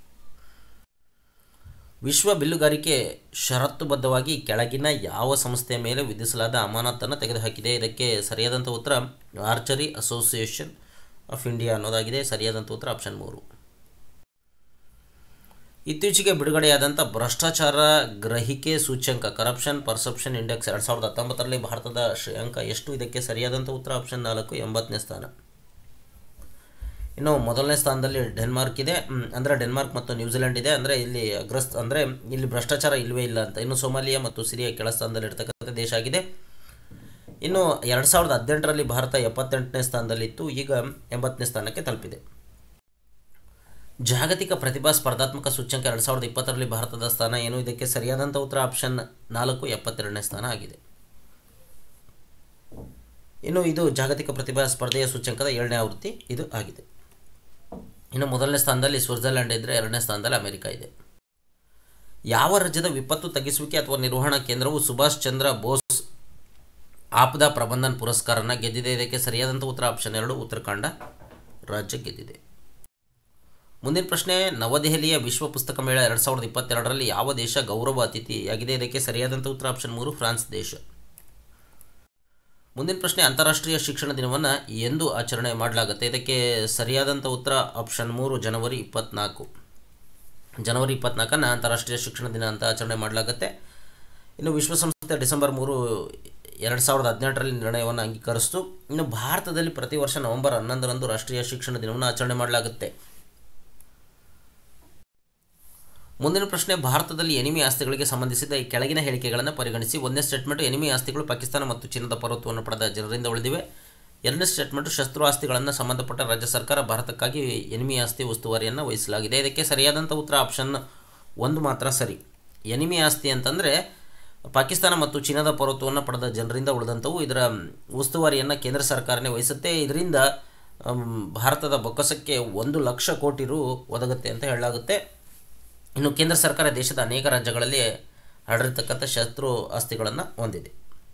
ವಿಶ್ವ ಬಿಲ್ಲುಗಾರಿಕೆ ಷರತ್ತುಬದ್ಧವಾಗಿ ಕೆಳಗಿನ ಯಾವ ಸಂಸ್ಥೆಯ ಮೇಲೆ ವಿಧಿಸಲಾದ ಅಮಾನತನ್ನು ತೆಗೆದುಹಾಕಿದೆ ಇದಕ್ಕೆ ಸರಿಯಾದಂಥ ಉತ್ತರ ಆರ್ಚರಿ ಅಸೋಸಿಯೇಷನ್ ಆಫ್ ಇಂಡಿಯಾ ಅನ್ನೋದಾಗಿದೆ ಸರಿಯಾದಂಥ ಉತ್ತರ ಆಪ್ಷನ್ ಮೂರು ಇತ್ತೀಚೆಗೆ ಬಿಡುಗಡೆಯಾದಂಥ ಭ್ರಷ್ಟಾಚಾರ ಗ್ರಹಿಕೆ ಸೂಚ್ಯಂಕ ಕರಪ್ಷನ್ ಪರ್ಸೆಪ್ಷನ್ ಇಂಡೆಕ್ಸ್ ಎರಡು ಸಾವಿರದ ಹತ್ತೊಂಬತ್ತರಲ್ಲಿ ಭಾರತದ ಶ್ರೇಯಾಂಕ ಎಷ್ಟು ಇದಕ್ಕೆ ಸರಿಯಾದಂಥ ಉತ್ತರ ಆಪ್ಷನ್ ನಾಲ್ಕು ಎಂಬತ್ತನೇ ಸ್ಥಾನ ಇನ್ನು ಮೊದಲನೇ ಸ್ಥಾನದಲ್ಲಿ ಡೆನ್ಮಾರ್ಕ್ ಇದೆ ಮ್, ಅಂದರೆ ಡೆನ್ಮಾರ್ಕ್ ಮತ್ತು ನ್ಯೂಜಿಲೆಂಡ್ ಇದೆ ಅಂದರೆ ಇಲ್ಲಿ ಅಗ್ರಸ್ತ್ ಅಂದರೆ ಇಲ್ಲಿ ಭ್ರಷ್ಟಾಚಾರ ಇಲ್ಲವೇ ಇಲ್ಲ ಅಂತ ಇನ್ನು ಸೋಮಾಲಿಯಾ ಮತ್ತು ಸಿರಿಯಾ ಕೆಳ ಸ್ಥಾನದಲ್ಲಿ ಇರ್ತಕ್ಕಂಥ ದೇಶ ಆಗಿದೆ ಇನ್ನು ಎರಡು ಸಾವಿರದ ಹದಿನೆಂಟರಲ್ಲಿ ಭಾರತ ಎಪ್ಪತ್ತೆಂಟನೇ ಸ್ಥಾನದಲ್ಲಿತ್ತು ಈಗ ಎಂಬತ್ತನೇ ಸ್ಥಾನಕ್ಕೆ ತಲುಪಿದೆ ಜಾಗತಿಕ ಪ್ರತಿಭಾ ಸ್ಪರ್ಧಾತ್ಮಕ ಸೂಚ್ಯಂಕ ಎರಡು ಸಾವಿರದ ಇಪ್ಪತ್ತರಲ್ಲಿ ಭಾರತದ ಸ್ಥಾನ ಏನು ಇದಕ್ಕೆ ಸರಿಯಾದಂಥ ಉತ್ತರ ಆಪ್ಷನ್ ನಾಲ್ಕು ಎಪ್ಪತ್ತೆರಡನೇ ಸ್ಥಾನ ಆಗಿದೆ ಇನ್ನು ಇದು ಜಾಗತಿಕ ಪ್ರತಿಭಾ ಸ್ಪರ್ಧೆಯ ಸೂಚ್ಯಂಕದ ಏಳನೇ ಆವೃತ್ತಿ ಇದು ಆಗಿದೆ ಇನ್ನು ಮೊದಲನೇ ಸ್ಥಾನದಲ್ಲಿ ಸ್ವಿಟ್ಜರ್ಲ್ಯಾಂಡ್ ಇದ್ದರೆ ಎರಡನೇ ಸ್ಥಾನದಲ್ಲಿ ಅಮೆರಿಕ ಇದೆ ಯಾವ ರಾಜ್ಯದ ವಿಪತ್ತು ತಗ್ಗಿಸುವಿಕೆ ಅಥವಾ ನಿರ್ವಹಣಾ ಕೇಂದ್ರವು ಸುಭಾಷ್ ಚಂದ್ರ ಬೋಸ್ ಆಪದಾ ಪ್ರಬಂಧನ್ ಪುರಸ್ಕಾರನ ಗೆದ್ದಿದೆ ಇದಕ್ಕೆ ಸರಿಯಾದಂಥ ಉತ್ತರ ಆಪ್ಷನ್ ಎರಡು ಉತ್ತರಾಖಂಡ ರಾಜ್ಯ ಗೆದ್ದಿದೆ ಮುಂದಿನ ಪ್ರಶ್ನೆ ನವದೆಹಲಿಯ ವಿಶ್ವ ಪುಸ್ತಕ ಮೇಳ ಎರಡು ಸಾವಿರದ ಇಪ್ಪತ್ತೆರಡರಲ್ಲಿ ಯಾವ ದೇಶ ಗೌರವ ಅತಿಥಿಯಾಗಿದೆ ಇದಕ್ಕೆ ಸರಿಯಾದಂಥ ಉತ್ತರ ಆಪ್ಷನ್ ಮೂರು ಫ್ರಾನ್ಸ್ ದೇಶ ಮುಂದಿನ ಪ್ರಶ್ನೆ ಅಂತಾರಾಷ್ಟ್ರೀಯ ಶಿಕ್ಷಣ ದಿನವನ್ನು ಎಂದು ಆಚರಣೆ ಮಾಡಲಾಗುತ್ತೆ ಇದಕ್ಕೆ ಸರಿಯಾದಂಥ ಉತ್ತರ ಆಪ್ಷನ್ ಮೂರು ಜನವರಿ ಇಪ್ಪತ್ನಾಲ್ಕು ಜನವರಿ ಇಪ್ಪತ್ನಾಲ್ಕನ್ನು ಅಂತಾರಾಷ್ಟ್ರೀಯ ಶಿಕ್ಷಣ ದಿನ ಅಂತ ಆಚರಣೆ ಮಾಡಲಾಗುತ್ತೆ ಇನ್ನು ವಿಶ್ವಸಂಸ್ಥೆ ಡಿಸೆಂಬರ್ ಮೂರು ಎರಡು ಸಾವಿರದ ಹದಿನೆಂಟರಲ್ಲಿ ನಿರ್ಣಯವನ್ನು ಅಂಗೀಕರಿಸಿತು ಇನ್ನು ಭಾರತದಲ್ಲಿ ಪ್ರತಿ ವರ್ಷ ನವೆಂಬರ್ ಹನ್ನೊಂದರಂದು ರಾಷ್ಟ್ರೀಯ ಶಿಕ್ಷಣ ದಿನವನ್ನು ಆಚರಣೆ ಮಾಡಲಾಗುತ್ತೆ ಮುಂದಿನ ಪ್ರಶ್ನೆ ಭಾರತದಲ್ಲಿ ಎನಿಮಿ ಆಸ್ತಿಗಳಿಗೆ ಸಂಬಂಧಿಸಿದ ಈ ಕೆಳಗಿನ ಹೇಳಿಕೆಗಳನ್ನು ಪರಿಗಣಿಸಿ ಒಂದನೇ ಸ್ಟೇಟ್ಮೆಂಟ್ ಎನಿಮಿ ಆಸ್ತಿಗಳು ಪಾಕಿಸ್ತಾನ ಮತ್ತು ಚೀನಾದ ಪರ್ವತವನ್ನು ಪಡೆದ ಜನರಿಂದ ಉಳಿದಿವೆ ಎರಡನೇ ಸ್ಟೇಟ್ಮೆಂಟ್ ಶಸ್ತ್ರು ಆಸ್ತಿಗಳನ್ನು ಸಂಬಂಧಪಟ್ಟ ರಾಜ್ಯ ಸರ್ಕಾರ ಭಾರತಕ್ಕಾಗಿ ಎನಿಮಿ ಆಸ್ತಿ ಉಸ್ತುವಾರಿಯನ್ನು ವಹಿಸಲಾಗಿದೆ ಇದಕ್ಕೆ ಸರಿಯಾದಂಥ ಉತ್ತರ ಆಪ್ಷನ್ ಒಂದು ಮಾತ್ರ ಸರಿ ಎನಿಮಿ ಆಸ್ತಿ ಅಂತಂದರೆ ಪಾಕಿಸ್ತಾನ ಮತ್ತು ಚೀನಾದ ಪರ್ವತವನ್ನು ಪಡೆದ ಜನರಿಂದ ಉಳಿದಂಥವು ಇದರ ಉಸ್ತುವಾರಿಯನ್ನು ಕೇಂದ್ರ ಸರ್ಕಾರನೇ ವಹಿಸುತ್ತೆ ಇದರಿಂದ ಅಮ್, ಭಾರತದ ಬೊಕ್ಕಸಕ್ಕೆ ಒಂದು ಲಕ್ಷ ಕೋಟಿ ರು ಒದಗುತ್ತೆ ಅಂತ ಹೇಳಲಾಗುತ್ತೆ ಇನ್ನು ಕೇಂದ್ರ ಸರ್ಕಾರ ದೇಶದ ಅನೇಕ ರಾಜ್ಯಗಳಲ್ಲಿ ಹರಡಿರ್ತಕ್ಕಂಥ ಶತ್ರು ಆಸ್ತಿಗಳನ್ನು ಹೊಂದಿದೆ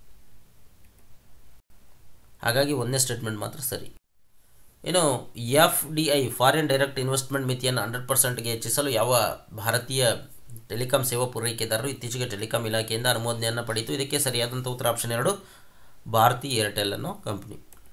ಹಾಗಾಗಿ ಒಂದನೇ ಸ್ಟೇಟ್ಮೆಂಟ್ ಮಾತ್ರ ಸರಿ ಇನ್ನು F D I foreign direct investment ಮಿತಿಯನ್ನು ಹಂಡ್ರೆಡ್ ಪರ್ಸೆಂಟ್ಗೆ ಹೆಚ್ಚಿಸಲು ಯಾವ ಭಾರತೀಯ ಟೆಲಿಕಾಂ ಸೇವಾ ಪೂರೈಕೆದಾರರು ಇತ್ತೀಚೆಗೆ ಟೆಲಿಕಾಂ ಇಲಾಖೆಯಿಂದ ಅನುಮೋದನೆಯನ್ನು ಪಡೆಯಿತು ಇದಕ್ಕೆ ಸರಿಯಾದಂಥ ಉತ್ತರ ಆಪ್ಷನ್ ಎರಡು ಭಾರತಿ ಏರ್ಟೆಲ್ ಅನ್ನೋ ಕಂಪನಿ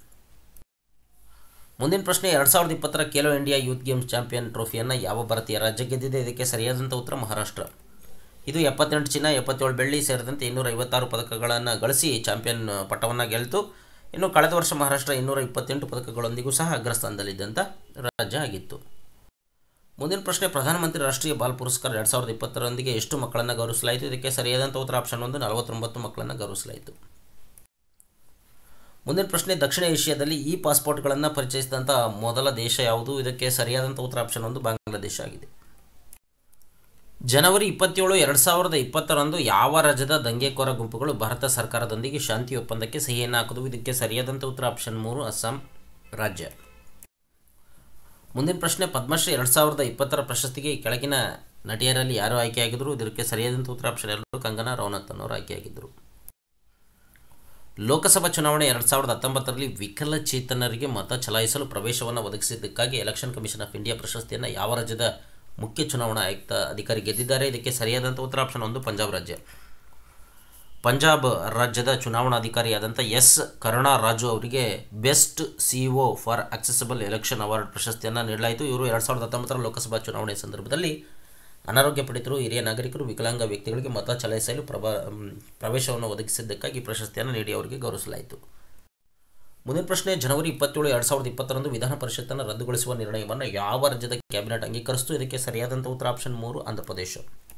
ಮುಂದಿನ ಪ್ರಶ್ನೆ ಎರಡು ಸಾವಿರದ ಇಪ್ಪತ್ತರ Khelo India youth games champion ಟ್ರೋಫಿಯನ್ನು ಯಾವ ಭಾರತೀಯ ರಾಜ್ಯ ಗೆದ್ದಿದೆ ಇದಕ್ಕೆ ಸರಿಯಾದಂಥ ಉತ್ತರ ಮಹಾರಾಷ್ಟ್ರ ಇದು ಎಪ್ಪತ್ತೆಂಟು ಚಿನ್ನ ಎಪ್ಪತ್ತೇಳು ಬೆಳ್ಳಿ ಸೇರಿದಂತೆ ಇನ್ನೂರ ಐವತ್ತಾರು ಪದಕಗಳನ್ನು ಗಳಿಸಿ ಚಾಂಪಿಯನ್ ಪಟ್ಟವನ್ನು ಗೆಲ್ತು ಇನ್ನು ಕಳೆದ ವರ್ಷ ಮಹಾರಾಷ್ಟ್ರ ಇನ್ನೂರ ಇಪ್ಪತ್ತೆಂಟು ಪದಕಗಳೊಂದಿಗೂ ಸಹ ಅಗ್ರಸ್ಥಾನದಲ್ಲಿದ್ದಂಥ ರಾಜ್ಯ ಆಗಿತ್ತು ಮುಂದಿನ ಪ್ರಶ್ನೆ ಪ್ರಧಾನಮಂತ್ರಿ ರಾಷ್ಟ್ರೀಯ ಬಾಲ್ ಪುರಸ್ಕಾರ ಎರಡು ಸಾವಿರದ ಇಪ್ಪತ್ತರೊಂದಿಗೆ ಎಷ್ಟು ಮಕ್ಕಳನ್ನು ಗೌರವಿಸಲಾಯಿತು ಇದಕ್ಕೆ ಸರಿಯಾದಂಥ ಉತ್ತರ ಆಪ್ಷನ್ ಒಂದು ನಲವತ್ತೊಂಬತ್ತು ಮಕ್ಕಳನ್ನು ಗೌರವಿಸಲಾಯಿತು ಮುಂದಿನ ಪ್ರಶ್ನೆ ದಕ್ಷಿಣ ಏಷ್ಯಾದಲ್ಲಿ ಈ ಪಾಸ್ಪೋರ್ಟ್ಗಳನ್ನು ಪರಿಚಯಿಸಿದಂಥ ಮೊದಲ ದೇಶ ಯಾವುದು ಇದಕ್ಕೆ ಸರಿಯಾದಂಥ ಉತ್ತರ ಆಪ್ಷನ್ ಒಂದು ಬಾಂಗ್ಲಾದೇಶ ಆಗಿದೆ ಜನವರಿ ಇಪ್ಪತ್ತೇಳು ಎರಡು ಸಾವಿರದ ಇಪ್ಪತ್ತರಂದು ಯಾವ ರಾಜ್ಯದ ದಂಗೆಕೋರ ಗುಂಪುಗಳು ಭಾರತ ಸರ್ಕಾರದೊಂದಿಗೆ ಶಾಂತಿ ಒಪ್ಪಂದಕ್ಕೆ ಸಹಿಯನ್ನು ಹಾಕಿದವು ಇದಕ್ಕೆ ಸರಿಯಾದಂಥ ಉತ್ತರ ಆಪ್ಷನ್ ಮೂರು ಅಸ್ಸಾಂ ರಾಜ್ಯ ಮುಂದಿನ ಪ್ರಶ್ನೆ ಪದ್ಮಶ್ರೀ ಎರಡು ಸಾವಿರದ ಇಪ್ಪತ್ತರ ಪ್ರಶಸ್ತಿಗೆ ಈ ಕೆಳಗಿನ ನಟಿಯರಲ್ಲಿ ಯಾರು ಆಯ್ಕೆಯಾಗಿದ್ದರು ಇದಕ್ಕೆ ಸರಿಯಾದಂಥ ಉತ್ತರ ಆಪ್ಷನ್ ಎರಡು ಕಂಗನಾ ರೌನತ್ ಅನ್ನೋರು ಆಯ್ಕೆಯಾಗಿದ್ದರು ಲೋಕಸಭಾ ಚುನಾವಣೆ ಎರಡು ಸಾವಿರದ ಹತ್ತೊಂಬತ್ತರಲ್ಲಿ ವಿಕಲಚೇತನರಿಗೆ ಮತ ಚಲಾಯಿಸಲು ಪ್ರವೇಶವನ್ನು ಒದಗಿಸಿದ್ದಕ್ಕಾಗಿ ಎಲೆಕ್ಷನ್ ಕಮಿಷನ್ ಆಫ್ ಇಂಡಿಯಾ ಪ್ರಶಸ್ತಿಯನ್ನು ಯಾವ ರಾಜ್ಯದ ಮುಖ್ಯ ಚುನಾವಣಾ ಆಯುಕ್ತ ಅಧಿಕಾರಿ ಗೆದ್ದಿದ್ದಾರೆ ಇದಕ್ಕೆ ಸರಿಯಾದಂಥ ಉತ್ತರ ಆಪ್ಷನ್ ಒಂದು ಪಂಜಾಬ್ ರಾಜ್ಯ ಪಂಜಾಬ್ ರಾಜ್ಯದ ಚುನಾವಣಾಧಿಕಾರಿಯಾದಂಥ ಎಸ್ ಕರುಣಾ ರಾಜು ಅವರಿಗೆ best CEO for accessible election award ಪ್ರಶಸ್ತಿಯನ್ನು ನೀಡಲಾಯಿತು ಇವರು ಎರಡು ಸಾವಿರದ ಹತ್ತೊಂಬತ್ತರ ಲೋಕಸಭಾ ಚುನಾವಣೆ ಸಂದರ್ಭದಲ್ಲಿ ಅನಾರೋಗ್ಯ ಪೀಡಿತರು ಹಿರಿಯ ನಾಗರಿಕರು ವಿಕಲಾಂಗ ವ್ಯಕ್ತಿಗಳಿಗೆ ಮತ ಚಲಾಯಿಸಲು ಪ್ರಭಾ ಮ್, ಪ್ರವೇಶವನ್ನು ಒದಗಿಸಿದ್ದಕ್ಕಾಗಿ ಪ್ರಶಸ್ತಿಯನ್ನು ನೀಡಿ ಅವರಿಗೆ ಗೌರವಿಸಲಾಯಿತು ಮುಂದಿನ ಪ್ರಶ್ನೆ ಜನವರಿ ಇಪ್ಪತ್ತೇಳು ಎರಡು ಸಾವಿರದ ಇಪ್ಪತ್ತರಂದು ವಿಧಾನ ಪರಿಷತ್ತನ್ನು ರದ್ದುಗೊಳಿಸುವ ನಿರ್ಣಯವನ್ನು ಯಾವ ರಾಜ್ಯದ ಕ್ಯಾಬಿನೆಟ್ ಅಂಗೀಕರಿಸಿತು ಇದಕ್ಕೆ ಸರಿಯಾದಂಥ ಉತ್ತರ ಆಪ್ಷನ್ ಮೂರು ಆಂಧ್ರಪ್ರದೇಶ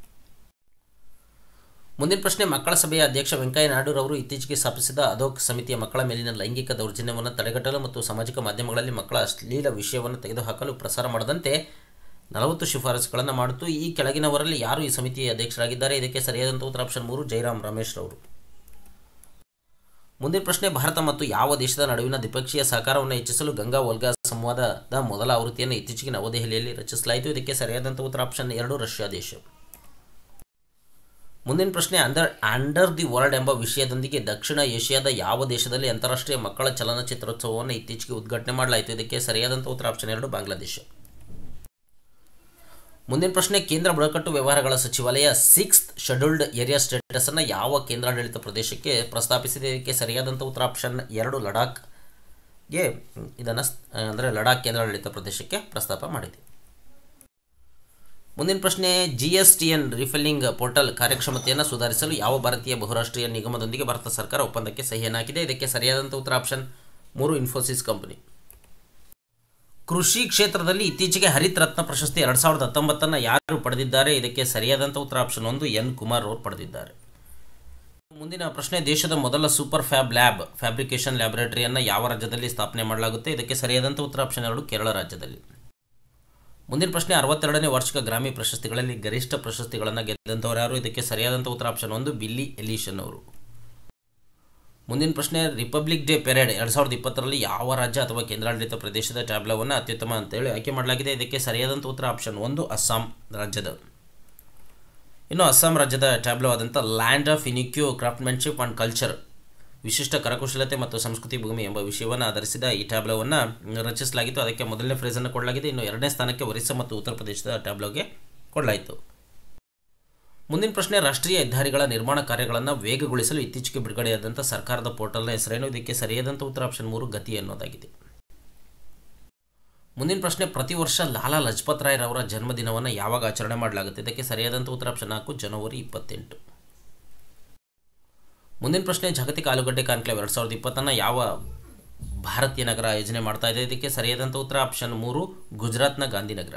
ಮುಂದಿನ ಪ್ರಶ್ನೆ ಮಕ್ಕಳ ಸಭೆಯ ಅಧ್ಯಕ್ಷ ವೆಂಕಯ್ಯ ನಾಯ್ಡುರವರು ಇತ್ತೀಚೆಗೆ ಸ್ಥಾಪಿಸಿದ ಅಧೋಕ್ ಸಮಿತಿಯ ಮಕ್ಕಳ ಮೇಲಿನ ಲೈಂಗಿಕ ದೌರ್ಜನ್ಯವನ್ನು ತಡೆಗಟ್ಟಲು ಮತ್ತು ಸಾಮಾಜಿಕ ಮಾಧ್ಯಮಗಳಲ್ಲಿ ಮಕ್ಕಳ ಅಶ್ಲೀಲ ವಿಷಯವನ್ನು ತೆಗೆದುಹಾಕಲು ಪ್ರಸಾರ ಮಾಡದಂತೆ ನಲವತ್ತು ಶಿಫಾರಸುಗಳನ್ನು ಮಾಡಿತು ಈ ಕೆಳಗಿನವರಲ್ಲಿ ಯಾರು ಈ ಸಮಿತಿಯ ಅಧ್ಯಕ್ಷರಾಗಿದ್ದಾರೆ ಇದಕ್ಕೆ ಸರಿಯಾದಂಥ ಉತ್ತರ ಆಪ್ಷನ್ ಮೂರು ಜೈರಾಮ್ ರಮೇಶ್ ರವರು ಮುಂದಿನ ಪ್ರಶ್ನೆ ಭಾರತ ಮತ್ತು ಯಾವ ದೇಶದ ನಡುವಿನ ದ್ವಿಪಕ್ಷೀಯ ಸಹಕಾರವನ್ನು ಹೆಚ್ಚಿಸಲು ಗಂಗಾ ವಲ್ಗಾ ಸಂವಾದದ ಮೊದಲ ಆವೃತ್ತಿಯನ್ನು ಇತ್ತೀಚೆಗೆ ನವದೆಹಲಿಯಲ್ಲಿ ರಚಿಸಲಾಯಿತು ಇದಕ್ಕೆ ಸರಿಯಾದಂಥ ಉತ್ತರ ಆಪ್ಷನ್ ಎರಡು ರಷ್ಯಾ ದೇಶ ಮುಂದಿನ ಪ್ರಶ್ನೆ ಅಂಡರ್ ಅಂಡರ್ ದಿ ವರ್ಲ್ಡ್ ಎಂಬ ವಿಷಯದೊಂದಿಗೆ ದಕ್ಷಿಣ ಏಷ್ಯಾದ ಯಾವ ದೇಶದಲ್ಲಿ ಅಂತಾರಾಷ್ಟ್ರೀಯ ಮಕ್ಕಳ ಚಲನಚಿತ್ರೋತ್ಸವವನ್ನು ಇತ್ತೀಚೆಗೆ ಉದ್ಘಾಟನೆ ಮಾಡಲಾಯಿತು ಇದಕ್ಕೆ ಸರಿಯಾದಂಥ ಉತ್ತರ ಆಪ್ಷನ್ ಎರಡು ಬಾಂಗ್ಲಾದೇಶ ಮುಂದಿನ ಪ್ರಶ್ನೆ ಕೇಂದ್ರ ಬುಡಕಟ್ಟು ವ್ಯವಹಾರಗಳ ಸಚಿವಾಲಯ ಸಿಕ್ಸ್ತ್ ಶೆಡ್ಯೂಲ್ಡ್ ಏರಿಯಾ ಸ್ಟೇಟಸನ್ನು ಯಾವ ಕೇಂದ್ರಾಡಳಿತ ಪ್ರದೇಶಕ್ಕೆ ಪ್ರಸ್ತಾಪಿಸಿದೆ ಇದಕ್ಕೆ ಸರಿಯಾದಂಥ ಉತ್ತರ ಆಪ್ಷನ್ ಎರಡು ಲಡಾಖ್ಗೆ ಇದನ್ನು ಅಂದರೆ ಲಡಾಖ್ ಕೇಂದ್ರಾಡಳಿತ ಪ್ರದೇಶಕ್ಕೆ ಪ್ರಸ್ತಾಪ ಮಾಡಿದೆ ಮುಂದಿನ ಪ್ರಶ್ನೆ G S T N refilling portal ಕಾರ್ಯಕ್ಷಮತೆಯನ್ನು ಸುಧಾರಿಸಲು ಯಾವ ಭಾರತೀಯ ಬಹುರಾಷ್ಟ್ರೀಯ ನಿಗಮದೊಂದಿಗೆ ಭಾರತ ಸರ್ಕಾರ ಒಪ್ಪಂದಕ್ಕೆ ಸಹಿಯನ್ನು ಹಾಕಿದೆ ಇದಕ್ಕೆ ಸರಿಯಾದಂಥ ಉತ್ತರ ಆಪ್ಷನ್ ಮೂರು ಇನ್ಫೋಸಿಸ್ ಕಂಪನಿ ಕೃಷಿ ಕ್ಷೇತ್ರದಲ್ಲಿ ಇತ್ತೀಚೆಗೆ ಹರಿತ್ ರತ್ನ ಪ್ರಶಸ್ತಿ ಎರಡು ಸಾವಿರದ ಹತ್ತೊಂಬತ್ತನ್ನು ಯಾರು ಪಡೆದಿದ್ದಾರೆ ಇದಕ್ಕೆ ಸರಿಯಾದಂಥ ಉತ್ತರ ಆಪ್ಷನ್ ಒಂದು ಎನ್ ಕುಮಾರ್ ಅವರು ಪಡೆದಿದ್ದಾರೆ ಮುಂದಿನ ಪ್ರಶ್ನೆ ದೇಶದ ಮೊದಲ ಸೂಪರ್ ಫ್ಯಾಬ್ ಲ್ಯಾಬ್ ಫ್ಯಾಬ್ರಿಕೇಷನ್ ಲ್ಯಾಬೊರೇಟರಿಯನ್ನು ಯಾವ ರಾಜ್ಯದಲ್ಲಿ ಸ್ಥಾಪನೆ ಮಾಡಲಾಗುತ್ತೆ ಇದಕ್ಕೆ ಸರಿಯಾದಂಥ ಉತ್ತರ ಆಪ್ಷನ್ ಎರಡು ಕೇರಳ ರಾಜ್ಯದಲ್ಲಿ ಮುಂದಿನ ಪ್ರಶ್ನೆ ಅರವತ್ತೆರಡನೇ ವಾರ್ಷಿಕ ಗ್ರಾಮಿ ಪ್ರಶಸ್ತಿಗಳಲ್ಲಿ ಗರಿಷ್ಠ ಪ್ರಶಸ್ತಿಗಳನ್ನು ಗೆದ್ದಂಥವ್ರು ಯಾರು ಇದಕ್ಕೆ ಸರಿಯಾದಂಥ ಉತ್ತರ ಆಪ್ಷನ್ ಒಂದು ಬಿಲ್ಲಿ ಎಲಿಷನ್ ಅವರು ಮುಂದಿನ ಪ್ರಶ್ನೆ ರಿಪಬ್ಲಿಕ್ ಡೇ ಪೆರೇಡ್ ಎರಡು ಸಾವಿರದ ಇಪ್ಪತ್ತರಲ್ಲಿ ಯಾವ ರಾಜ್ಯ ಅಥವಾ ಕೇಂದ್ರಾಡಳಿತ ಪ್ರದೇಶದ ಟ್ಯಾಬ್ಲೋವನ್ನು ಅತ್ಯುತ್ತಮ ಅಂತೇಳಿ ಆಯ್ಕೆ ಮಾಡಲಾಗಿದೆ ಇದಕ್ಕೆ ಸರಿಯಾದಂಥ ಉತ್ತರ ಆಪ್ಷನ್ ಒಂದು ಅಸ್ಸಾಂ ರಾಜ್ಯದ ಇನ್ನು ಅಸ್ಸಾಂ ರಾಜ್ಯದ ಟ್ಯಾಬ್ಲೋ ಆದಂಥ land of unique craftsmanship and culture ವಿಶಿಷ್ಟ ಕರಕುಶಲತೆ ಮತ್ತು ಸಂಸ್ಕೃತಿ ಭೂಮಿ ಎಂಬ ವಿಷಯವನ್ನು ಆಧರಿಸಿದ ಈ ಟ್ಯಾಬ್ಲೋವನ್ನು ರಚಿಸಲಾಗಿತ್ತು ಅದಕ್ಕೆ ಮೊದಲನೇ ಫ್ರೇಸನ್ನು ಕೊಡಲಾಗಿದೆ ಇನ್ನು ಎರಡನೇ ಸ್ಥಾನಕ್ಕೆ ಒರಿಸ್ಸಾ ಮತ್ತು ಉತ್ತರ ಪ್ರದೇಶದ ಟ್ಯಾಬ್ಲೋಗೆ ಕೊಡಲಾಯಿತು ಮುಂದಿನ ಪ್ರಶ್ನೆ ರಾಷ್ಟ್ರೀಯ ಹೆದ್ದಾರಿಗಳ ನಿರ್ಮಾಣ ಕಾರ್ಯಗಳನ್ನು ವೇಗಗೊಳಿಸಲು ಇತ್ತೀಚೆಗೆ ಬಿಡುಗಡೆಯಾದಂಥ ಸರ್ಕಾರದ ಪೋರ್ಟಲ್ನ ಹೆಸರೇನು ಇದಕ್ಕೆ ಸರಿಯಾದಂಥ ಉತ್ತರ ಆಪ್ಷನ್ ಮೂರು ಗತಿ ಅನ್ನೋದಾಗಿದೆ ಮುಂದಿನ ಪ್ರಶ್ನೆ ಪ್ರತಿ ವರ್ಷ ಲಾಲಾ ಲಜಪತ್ ರಾಯ್ ಅವರ ಜನ್ಮದಿನವನ್ನು ಯಾವಾಗ ಆಚರಣೆ ಮಾಡಲಾಗುತ್ತೆ ಇದಕ್ಕೆ ಸರಿಯಾದಂಥ ಉತ್ತರ ಆಪ್ಷನ್ ನಾಲ್ಕು ಜನವರಿ ಇಪ್ಪತ್ತೆಂಟು ಮುಂದಿನ ಪ್ರಶ್ನೆ ಜಾಗತಿಕ ಆಲೂಗಡ್ಡೆ ಕಾನ್ಕ್ಲೇವ್ ಎರಡು ಸಾವಿರದ ಇಪ್ಪತ್ತನ್ನು ಯಾವ ಭಾರತೀಯ ನಗರ ಆಯೋಜನೆ ಮಾಡ್ತಾ ಇದೆ ಇದಕ್ಕೆ ಸರಿಯಾದಂಥ ಉತ್ತರ ಆಪ್ಷನ್ ಮೂರು ಗುಜರಾತ್ನ ಗಾಂಧಿನಗರ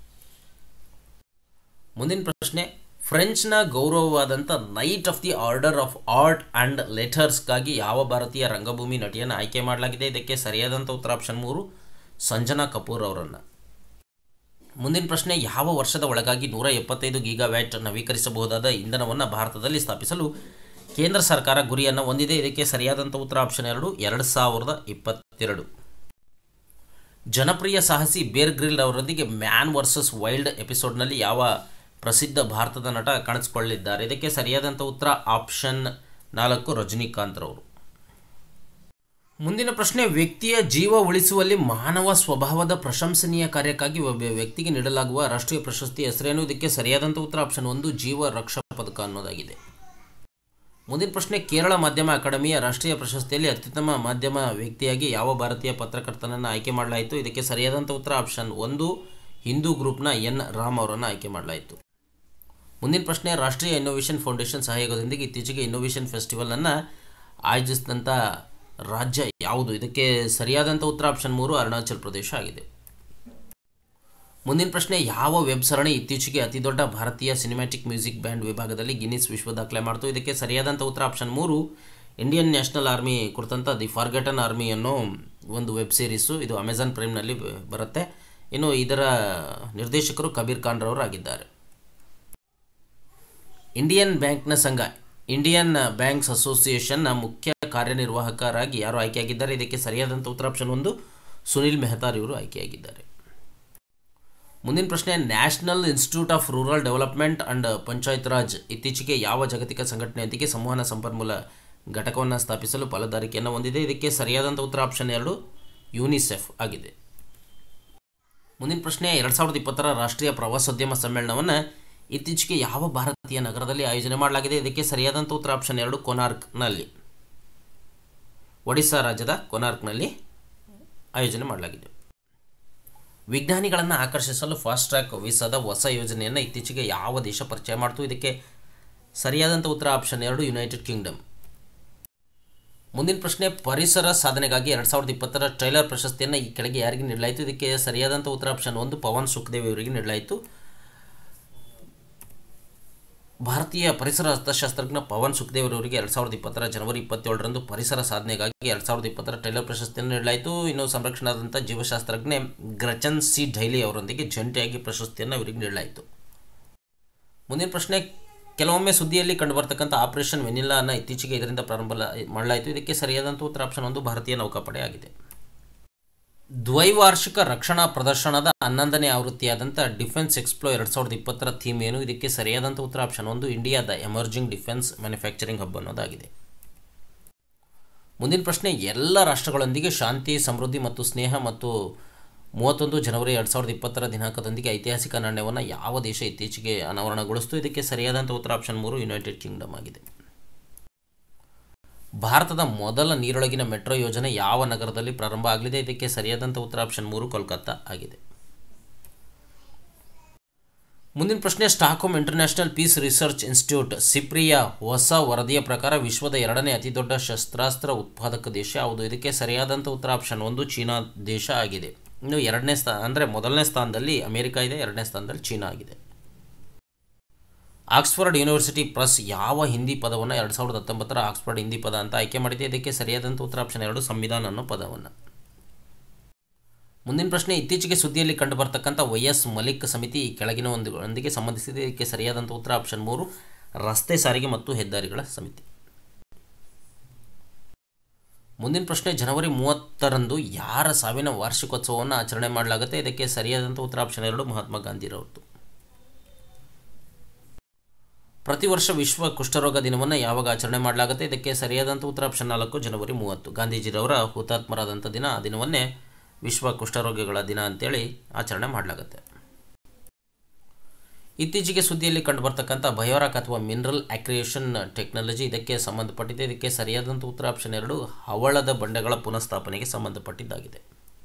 ಮುಂದಿನ ಪ್ರಶ್ನೆ ಫ್ರೆಂಚ್ನ ಗೌರವವಾದಂಥ knight of the order of art and ಲೆಟರ್ಸ್ಗಾಗಿ ಯಾವ ಭಾರತೀಯ ರಂಗಭೂಮಿ ನಟಿಯನ್ನು ಆಯ್ಕೆ ಮಾಡಲಾಗಿದೆ ಇದಕ್ಕೆ ಸರಿಯಾದಂಥ ಉತ್ತರ ಆಪ್ಷನ್ ಮೂರು ಸಂಜನಾ ಕಪೂರ್ ಅವರನ್ನು ಮುಂದಿನ ಪ್ರಶ್ನೆ ಯಾವ ವರ್ಷದ ಒಳಗಾಗಿ ನೂರ ಎಪ್ಪತ್ತೈದು ಗೀಗಾವ್ಯಾಟ್ ನವೀಕರಿಸಬಹುದಾದ ಇಂಧನವನ್ನು ಭಾರತದಲ್ಲಿ ಸ್ಥಾಪಿಸಲು ಕೇಂದ್ರ ಸರ್ಕಾರ ಗುರಿಯನ್ನು ಹೊಂದಿದೆ ಇದಕ್ಕೆ ಸರಿಯಾದಂಥ ಉತ್ತರ ಆಪ್ಷನ್ ಎರಡು ಎರಡು ಸಾವಿರದ ಇಪ್ಪತ್ತೆರಡು ಜನಪ್ರಿಯ ಸಾಹಸಿ ಬೇರ್ ಗ್ರಿಲ್ ಅವರೊಂದಿಗೆ ಮ್ಯಾನ್ ವರ್ಸಸ್ ವೈಲ್ಡ್ ಎಪಿಸೋಡ್ನಲ್ಲಿ ಯಾವ ಪ್ರಸಿದ್ಧ ಭಾರತದ ನಟ ಕಾಣಿಸಿಕೊಳ್ಳಿದ್ದಾರೆ ಇದಕ್ಕೆ ಸರಿಯಾದಂಥ ಉತ್ತರ ಆಪ್ಷನ್ ನಾಲ್ಕು ರಜನಿಕಾಂತ್ ರವರು ಮುಂದಿನ ಪ್ರಶ್ನೆ ವ್ಯಕ್ತಿಯ ಜೀವ ಉಳಿಸುವಲ್ಲಿ ಮಾನವ ಸ್ವಭಾವದ ಪ್ರಶಂಸನೀಯ ಕಾರ್ಯಕ್ಕಾಗಿ ಒಬ್ಬ ವ್ಯಕ್ತಿಗೆ ನೀಡಲಾಗುವ ರಾಷ್ಟ್ರೀಯ ಪ್ರಶಸ್ತಿ ಹೆಸರೇನು ಇದಕ್ಕೆ ಸರಿಯಾದಂಥ ಉತ್ತರ ಆಪ್ಷನ್ ಒಂದು ಜೀವ ರಕ್ಷಾ ಪದಕ ಅನ್ನೋದಾಗಿದೆ ಮುಂದಿನ ಪ್ರಶ್ನೆ ಕೇರಳ ಮಾಧ್ಯಮ ಅಕಾಡೆಮಿಯ ರಾಷ್ಟ್ರೀಯ ಪ್ರಶಸ್ತಿಯಲ್ಲಿ ಅತ್ಯುತ್ತಮ ಮಾಧ್ಯಮ ವ್ಯಕ್ತಿಯಾಗಿ ಯಾವ ಭಾರತೀಯ ಪತ್ರಕರ್ತನನ್ನು ಆಯ್ಕೆ ಮಾಡಲಾಯಿತು ಇದಕ್ಕೆ ಸರಿಯಾದಂಥ ಉತ್ತರ ಆಪ್ಷನ್ ಒಂದು ಹಿಂದೂ ಗ್ರೂಪ್ನ ಎನ್ ರಾಮ್ ಅವರನ್ನು ಆಯ್ಕೆ ಮಾಡಲಾಯಿತು ಮುಂದಿನ ಪ್ರಶ್ನೆ ರಾಷ್ಟ್ರೀಯ ಇನ್ನೋವೇಷನ್ ಫೌಂಡೇಶನ್ ಸಹಯೋಗದೊಂದಿಗೆ ಇತ್ತೀಚೆಗೆ ಇನ್ನೋವೇಷನ್ ಫೆಸ್ಟಿವಲನ್ನು ಆಯೋಜಿಸಿದಂಥ ರಾಜ್ಯ ಯಾವುದು ಇದಕ್ಕೆ ಸರಿಯಾದಂಥ ಉತ್ತರ ಆಪ್ಷನ್ ಮೂರು ಅರುಣಾಚಲ್ ಪ್ರದೇಶ ಆಗಿದೆ ಮುಂದಿನ ಪ್ರಶ್ನೆ ಯಾವ ವೆಬ್ ಸರಣಿ ಇತ್ತೀಚೆಗೆ ಅತಿದೊಡ್ಡ ಭಾರತೀಯ ಸಿನಿಮ್ಯಾಟಿಕ್ ಮ್ಯೂಸಿಕ್ ಬ್ಯಾಂಡ್ ವಿಭಾಗದಲ್ಲಿ ಗಿನ್ನಿಸ್ ವಿಶ್ವ ದಾಖಲೆ ಮಾಡ್ತು ಇದಕ್ಕೆ ಸರಿಯಾದಂಥ ಉತ್ತರ ಆಪ್ಷನ್ ಮೂರು ಇಂಡಿಯನ್ ನ್ಯಾಷನಲ್ ಆರ್ಮಿ ಕುರಿತಂಥ ದಿ ಫಾರ್ಗೆಟನ್ ಆರ್ಮಿ ಅನ್ನೋ ಒಂದು ವೆಬ್ ಸೀರೀಸು ಇದು ಅಮೆಝಾನ್ ಪ್ರೈಮ್ನಲ್ಲಿ ಬರುತ್ತೆ ಇನ್ನು ಇದರ ನಿರ್ದೇಶಕರು ಕಬೀರ್ ಖಾನ್ ರವರು ಆಗಿದ್ದಾರೆ ಇಂಡಿಯನ್ ಬ್ಯಾಂಕ್ನ ಸಂಘ ಇಂಡಿಯನ್ ಬ್ಯಾಂಕ್ಸ್ ಅಸೋಸಿಯೇಷನ್ನ ಮುಖ್ಯ ಕಾರ್ಯನಿರ್ವಾಹಕರಾಗಿ ಯಾರು ಆಯ್ಕೆಯಾಗಿದ್ದಾರೆ ಇದಕ್ಕೆ ಸರಿಯಾದಂಥ ಉತ್ತರ ಆಪ್ಷನ್ ಒಂದು ಸುನಿಲ್ ಮೆಹತಾರ್ ಇವರು ಆಯ್ಕೆಯಾಗಿದ್ದಾರೆ ಮುಂದಿನ ಪ್ರಶ್ನೆ national institute of rural development and Panchayat Raj ಇತ್ತೀಚೆಗೆ ಯಾವ ಜಾಗತಿಕ ಸಂಘಟನೆಯೊಂದಿಗೆ ಸಂವಹನ ಸಂಪನ್ಮೂಲ ಘಟಕವನ್ನು ಸ್ಥಾಪಿಸಲು ಪಾಲುದಾರಿಕೆಯನ್ನು ಹೊಂದಿದೆ ಇದಕ್ಕೆ ಸರಿಯಾದಂಥ ಉತ್ತರ ಆಪ್ಷನ್ ಎರಡು ಯೂನಿಸೆಫ್ ಆಗಿದೆ ಮುಂದಿನ ಪ್ರಶ್ನೆ ಎರಡು ಸಾವಿರದ ಇಪ್ಪತ್ತರ ರಾಷ್ಟ್ರೀಯ ಪ್ರವಾಸೋದ್ಯಮ ಸಮ್ಮೇಳನವನ್ನು ಇತ್ತೀಚೆಗೆ ಯಾವ ಭಾರತೀಯ ನಗರದಲ್ಲಿ ಆಯೋಜನೆ ಮಾಡಲಾಗಿದೆ ಇದಕ್ಕೆ ಸರಿಯಾದಂಥ ಉತ್ತರ ಆಪ್ಷನ್ ಎರಡು ಕೊನಾರ್ಕ್ನಲ್ಲಿ ಒಡಿಸ್ಸಾ ರಾಜ್ಯದ ಕೊನಾರ್ಕ್ನಲ್ಲಿ ಆಯೋಜನೆ ಮಾಡಲಾಗಿದೆ ವಿಜ್ಞಾನಿಗಳನ್ನು ಆಕರ್ಷಿಸಲು ಫಾಸ್ಟ್ ಟ್ರ್ಯಾಕ್ ವೀಸಾದ ಹೊಸ ಯೋಜನೆಯನ್ನು ಇತ್ತೀಚೆಗೆ ಯಾವ ದೇಶ ಪರಿಚಯ ಮಾಡ್ತು ಇದಕ್ಕೆ ಸರಿಯಾದಂಥ ಉತ್ತರ ಆಪ್ಷನ್ ಎರಡು ಯುನೈಟೆಡ್ ಕಿಂಗ್ಡಮ್ ಮುಂದಿನ ಪ್ರಶ್ನೆ ಪರಿಸರ ಸಾಧನೆಗಾಗಿ ಎರಡು ಸಾವಿರದ ಇಪ್ಪತ್ತರ ಟ್ರೈಲರ್ ಪ್ರಶಸ್ತಿಯನ್ನು ಈ ಕೆಳಗೆ ಯಾರಿಗೆ ನೀಡಲಾಯಿತು ಇದಕ್ಕೆ ಸರಿಯಾದಂಥ ಉತ್ತರ ಆಪ್ಷನ್ ಒಂದು ಪವನ್ ಸುಖದೇವ್ ಅವರಿಗೆ ನೀಡಲಾಯಿತು ಭಾರತೀಯ ಪರಿಸರ ಅರ್ಥಶಾಸ್ತ್ರಜ್ಞ ಪವನ್ ಸುಖದೇವ್ ಅವರಿಗೆ ಎರಡು ಸಾವಿರದ ಇಪ್ಪತ್ತರ ಜನವರಿ ಇಪ್ಪತ್ತೇಳರಂದು ಪರಿಸರ ಸಾಧನೆಗಾಗಿ ಎರಡು ಸಾವಿರದ ಇಪ್ಪತ್ತರ ಟೈಲರ್ ಪ್ರಶಸ್ತಿಯನ್ನು ನೀಡಲಾಯಿತು ಇನ್ನು ಸಂರಕ್ಷಣಾದಂಥ ಜೀವಶಾಸ್ತ್ರಜ್ಞೆ ಗ್ರಚನ್ ಸಿ ಢೈಲಿ ಅವರೊಂದಿಗೆ ಜಂಟಿಯಾಗಿ ಪ್ರಶಸ್ತಿಯನ್ನು ಇವರಿಗೆ ನೀಡಲಾಯಿತು ಮುಂದಿನ ಪ್ರಶ್ನೆ ಕೆಲವೊಮ್ಮೆ ಸುದ್ದಿಯಲ್ಲಿ ಕಂಡುಬರ್ತಕ್ಕಂಥ ಆಪರೇಷನ್ ವೆನಿಲಾನ ಇತ್ತೀಚೆಗೆ ಇದರಿಂದ ಪ್ರಾರಂಭ ಮಾಡಲಾಯಿತು ಇದಕ್ಕೆ ಸರಿಯಾದಂಥ ಉತ್ತರ ಆಪ್ಷನ್ ಒಂದು ಭಾರತೀಯ ನೌಕಾಪಡೆ ಆಗಿದೆ ದ್ವೈವಾರ್ಷಿಕ ರಕ್ಷಣಾ ಪ್ರದರ್ಶನದ ಹನ್ನೊಂದನೇ ಆವೃತ್ತಿಯಾದಂಥ ಡಿಫೆನ್ಸ್ ಎಕ್ಸ್ಪ್ಲೋ ಎರಡು ಸಾವಿರದ ಇಪ್ಪತ್ತರ ಥೀಮ್ ಏನು ಇದಕ್ಕೆ ಸರಿಯಾದಂಥ ಉತ್ತರ ಆಪ್ಷನ್ ಒಂದು ಇಂಡಿಯಾದ ಎಮರ್ಜಿಂಗ್ ಡಿಫೆನ್ಸ್ ಮ್ಯಾನುಫ್ಯಾಕ್ಚರಿಂಗ್ ಹಬ್ ಅನ್ನೋದಾಗಿದೆ ಮುಂದಿನ ಪ್ರಶ್ನೆ ಎಲ್ಲ ರಾಷ್ಟ್ರಗಳೊಂದಿಗೆ ಶಾಂತಿ ಸಮೃದ್ಧಿ ಮತ್ತು ಸ್ನೇಹ ಮತ್ತು ಮೂವತ್ತೊಂದು ಜನವರಿ ಎರಡು ಸಾವಿರದ ಇಪ್ಪತ್ತರ ದಿನಾಂಕದೊಂದಿಗೆ ಐತಿಹಾಸಿಕ ನಾಣ್ಯವನ್ನು ಯಾವ ದೇಶ ಇತ್ತೀಚೆಗೆ ಅನಾವರಣಗೊಳಿಸಿತು ಇದಕ್ಕೆ ಸರಿಯಾದಂಥ ಉತ್ತರ ಆಪ್ಷನ್ ಮೂರು ಯುನೈಟೆಡ್ ಕಿಂಗ್ಡಮ್ ಆಗಿದೆ ಭಾರತದ ಮೊದಲ ನೀರೊಳಗಿನ ಮೆಟ್ರೋ ಯೋಜನೆ ಯಾವ ನಗರದಲ್ಲಿ ಪ್ರಾರಂಭ ಆಗಲಿದೆ ಇದಕ್ಕೆ ಸರಿಯಾದಂಥ ಉತ್ತರ ಆಪ್ಷನ್ ಮೂರು ಕೋಲ್ಕತ್ತಾ ಆಗಿದೆ ಮುಂದಿನ ಪ್ರಶ್ನೆ Stockholm international peace research institute ಸಿಪ್ರಿಯ ಹೊಸ ವರದಿಯ ಪ್ರಕಾರ ವಿಶ್ವದ ಎರಡನೇ ಅತಿದೊಡ್ಡ ಶಸ್ತ್ರಾಸ್ತ್ರ ಉತ್ಪಾದಕ ದೇಶ ಯಾವುದು ಇದಕ್ಕೆ ಸರಿಯಾದಂಥ ಉತ್ತರ ಆಪ್ಷನ್ ಒಂದು ಚೀನಾ ದೇಶ ಆಗಿದೆ ಇನ್ನು ಎರಡನೇ ಸ್ಥಾನ ಅಂದರೆ ಮೊದಲನೇ ಸ್ಥಾನದಲ್ಲಿ ಅಮೆರಿಕ ಇದೆ ಎರಡನೇ ಸ್ಥಾನದಲ್ಲಿ ಚೀನಾ ಆಗಿದೆ ಆಕ್ಸ್ಫರ್ಡ್ ಯೂನಿವರ್ಸಿಟಿ ಪ್ರೆಸ್ ಯಾವ ಹಿಂದಿ ಪದವನ್ನು ಎರಡು ಸಾವಿರದ ಹತ್ತೊಂಬತ್ತರ ಆಕ್ಸ್ಫರ್ಡ್ ಹಿಂದಿ ಪದ ಅಂತ ಆಯ್ಕೆ ಮಾಡಿದೆ ಇದಕ್ಕೆ ಸರಿಯಾದಂಥ ಉತ್ತರ ಆಪ್ಷನ್ ಎರಡು ಸಂವಿಧಾನ ಅನ್ನೋ ಪದವನ್ನು ಮುಂದಿನ ಪ್ರಶ್ನೆ ಇತ್ತೀಚೆಗೆ ಸುದ್ದಿಯಲ್ಲಿ ಕಂಡುಬರ್ತಕ್ಕಂಥ ವೈ ಎಸ್ ಮಲಿಕ್ ಸಮಿತಿ ಈ ಕೆಳಗಿನ ಒಂದು ಒಂದಿಗೆ ಸಂಬಂಧಿಸಿದೆ ಇದಕ್ಕೆ ಸರಿಯಾದಂಥ ಉತ್ತರ ಆಪ್ಷನ್ ಮೂರು ರಸ್ತೆ ಸಾರಿಗೆ ಮತ್ತು ಹೆದ್ದಾರಿಗಳ ಸಮಿತಿ ಮುಂದಿನ ಪ್ರಶ್ನೆ ಜನವರಿ ಮೂವತ್ತರಂದು ಯಾರ ಸಾವಿನ ವಾರ್ಷಿಕೋತ್ಸವವನ್ನು ಆಚರಣೆ ಮಾಡಲಾಗುತ್ತೆ ಇದಕ್ಕೆ ಸರಿಯಾದಂಥ ಉತ್ತರ ಆಪ್ಷನ್ ಎರಡು ಮಹಾತ್ಮ ಗಾಂಧಿರವ್ರದ್ದು ಪ್ರತಿ ವರ್ಷ ವಿಶ್ವ ಕುಷ್ಠರೋಗ ದಿನವನ್ನು ಯಾವಾಗ ಆಚರಣೆ ಮಾಡಲಾಗುತ್ತೆ ಇದಕ್ಕೆ ಸರಿಯಾದಂಥ ಉತ್ತರ ಆಪ್ಷನ್ ನಾಲ್ಕು ಜನವರಿ ಮೂವತ್ತು ಗಾಂಧೀಜಿರವರ ಹುತಾತ್ಮರಾದಂಥ ದಿನ ಆ ದಿನವನ್ನೇ ವಿಶ್ವ ಕುಷ್ಠರೋಗಿಗಳ ದಿನ ಅಂತೇಳಿ ಆಚರಣೆ ಮಾಡಲಾಗುತ್ತೆ ಇತ್ತೀಚೆಗೆ ಸುದ್ದಿಯಲ್ಲಿ ಕಂಡುಬರ್ತಕ್ಕಂಥ ಬಯೋರಾಕ್ ಅಥವಾ ಮಿನರಲ್ ಆಕ್ರಿಯೇಷನ್ ಟೆಕ್ನಾಲಜಿ ಇದಕ್ಕೆ ಸಂಬಂಧಪಟ್ಟಿದೆ ಇದಕ್ಕೆ ಸರಿಯಾದಂಥ ಉತ್ತರ ಆಪ್ಷನ್ ಎರಡು ಹವಳದ ಬಂಡೆಗಳ ಪುನಃಸ್ಥಾಪನೆಗೆ ಸಂಬಂಧಪಟ್ಟಿದ್ದಾಗಿದೆ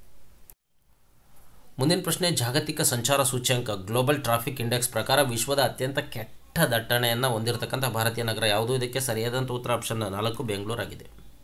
ಮುಂದಿನ ಪ್ರಶ್ನೆ ಜಾಗತಿಕ ಸಂಚಾರ ಸೂಚ್ಯಂಕ ಗ್ಲೋಬಲ್ ಟ್ರಾಫಿಕ್ ಇಂಡೆಕ್ಸ್ ಪ್ರಕಾರ ವಿಶ್ವದ ಅತ್ಯಂತ ಕೆಟ್ಟ ದಟ್ಟಣೆಯನ್ನು ಹೊಂದಿರತಕ್ಕಂಥ ಭಾರತೀಯ ನಗರ ಯಾವುದು ಇದಕ್ಕೆ ಸರಿಯಾದಂಥ ಉತ್ತರ ಆಪ್ಷನ್ ನಾಲ್ಕು ಬೆಂಗಳೂರು ಆಗಿದೆ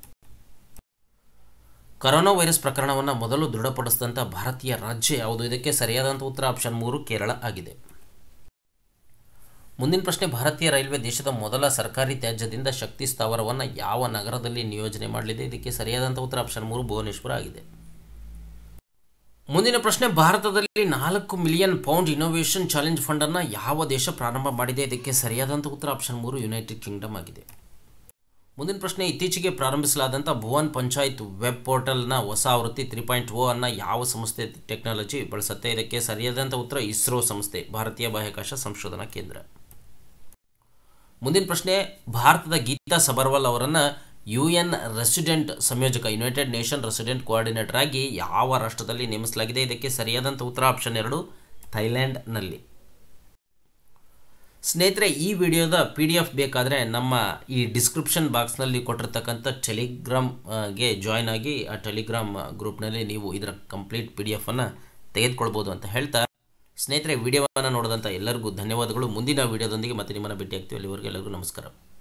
ಕರೋನಾ ವೈರಸ್ ಪ್ರಕರಣವನ್ನು ಮೊದಲು ದೃಢಪಡಿಸಿದಂಥ ಭಾರತೀಯ ರಾಜ್ಯ ಯಾವುದು ಇದಕ್ಕೆ ಸರಿಯಾದಂಥ ಉತ್ತರ ಆಪ್ಷನ್ ಮೂರು ಕೇರಳ ಆಗಿದೆ ಮುಂದಿನ ಪ್ರಶ್ನೆ ಭಾರತೀಯ ರೈಲ್ವೆ ದೇಶದ ಮೊದಲ ಸರ್ಕಾರಿ ತ್ಯಾಜ್ಯದಿಂದ ಶಕ್ತಿ ಸ್ಥಾವರವನ್ನು ಯಾವ ನಗರದಲ್ಲಿ ನಿಯೋಜನೆ ಮಾಡಲಿದೆ ಇದಕ್ಕೆ ಸರಿಯಾದಂಥ ಉತ್ತರ ಆಪ್ಷನ್ ಮೂರು ಭುವನೇಶ್ವರ ಆಗಿದೆ ಮುಂದಿನ ಪ್ರಶ್ನೆ ಭಾರತದಲ್ಲಿ ನಾಲ್ಕು ಮಿಲಿಯನ್ ಪೌಂಡ್ ಇನೋವೇಷನ್ ಚಾಲೆಂಜ್ ಫಂಡನ್ನು ಯಾವ ದೇಶ ಪ್ರಾರಂಭ ಮಾಡಿದೆ ಇದಕ್ಕೆ ಸರಿಯಾದಂಥ ಉತ್ತರ ಆಪ್ಷನ್ ಮೂರು ಯುನೈಟೆಡ್ ಕಿಂಗ್ಡಮ್ ಆಗಿದೆ ಮುಂದಿನ ಪ್ರಶ್ನೆ ಇತ್ತೀಚೆಗೆ ಪ್ರಾರಂಭಿಸಲಾದಂಥ ಭುವನ್ ಪಂಚಾಯತ್ ವೆಬ್ ಪೋರ್ಟಲ್ನ ಹೊಸ ಆವೃತ್ತಿ ತ್ರೀ ಪಾಯಿಂಟ್ ಓ ಅನ್ನು ಯಾವ ಸಂಸ್ಥೆ ಟೆಕ್ನಾಲಜಿ ಬಳಸುತ್ತೆ ಇದಕ್ಕೆ ಸರಿಯಾದಂಥ ಉತ್ತರ ಇಸ್ರೋ ಸಂಸ್ಥೆ ಭಾರತೀಯ ಬಾಹ್ಯಾಕಾಶ ಸಂಶೋಧನಾ ಕೇಂದ್ರ ಮುಂದಿನ ಪ್ರಶ್ನೆ ಭಾರತದ ಗೀತಾ ಸಬರ್ವಾಲ್ ಅವರನ್ನು ಯು ಎನ್ ರೆಸಿಡೆಂಟ್ ಸಂಯೋಜಕ ಯುನೈಟೆಡ್ ನೇಷನ್ ರೆಸಿಡೆಂಟ್ ಕೋಆರ್ಡಿನೇಟರ್ ಆಗಿ ಯಾವ ರಾಷ್ಟ್ರದಲ್ಲಿ ನೇಮಿಸಲಾಗಿದೆ ಇದಕ್ಕೆ ಸರಿಯಾದಂಥ ಉತ್ತರ ಆಪ್ಷನ್ ಎರಡು ಥೈಲ್ಯಾಂಡ್ನಲ್ಲಿ ಸ್ನೇಹಿತರೆ ಈ ವಿಡಿಯೋದ ಪಿ ಡಿ ಎಫ್ ಬೇಕಾದರೆ ನಮ್ಮ ಈ ಡಿಸ್ಕ್ರಿಪ್ಷನ್ ಬಾಕ್ಸ್ನಲ್ಲಿ ಕೊಟ್ಟಿರ್ತಕ್ಕಂಥ ಟೆಲಿಗ್ರಾಮ್ಗೆ ಜಾಯ್ನ್ ಆಗಿ ಆ ಟೆಲಿಗ್ರಾಮ್ ಗ್ರೂಪ್ನಲ್ಲಿ ನೀವು ಇದರ ಕಂಪ್ಲೀಟ್ ಪಿ ಡಿ ಎಫನ್ನು ತೆಗೆದುಕೊಳ್ಬೋದು ಅಂತ ಹೇಳ್ತಾ ಸ್ನೇಹಿತರೆ ವಿಡಿಯೋವನ್ನು ನೋಡಿದಂಥ ಎಲ್ಲರಿಗೂ ಧನ್ಯವಾದಗಳು ಮುಂದಿನ ವಿಡಿಯೋದೊಂದಿಗೆ ಮತ್ತೆ ನಿಮ್ಮನ್ನು ಭೇಟಿ ಆಗ್ತೀವಿ ಅಲ್ಲಿವರೆಗೆ ಎಲ್ಲರಿಗೂ ನಮಸ್ಕಾರ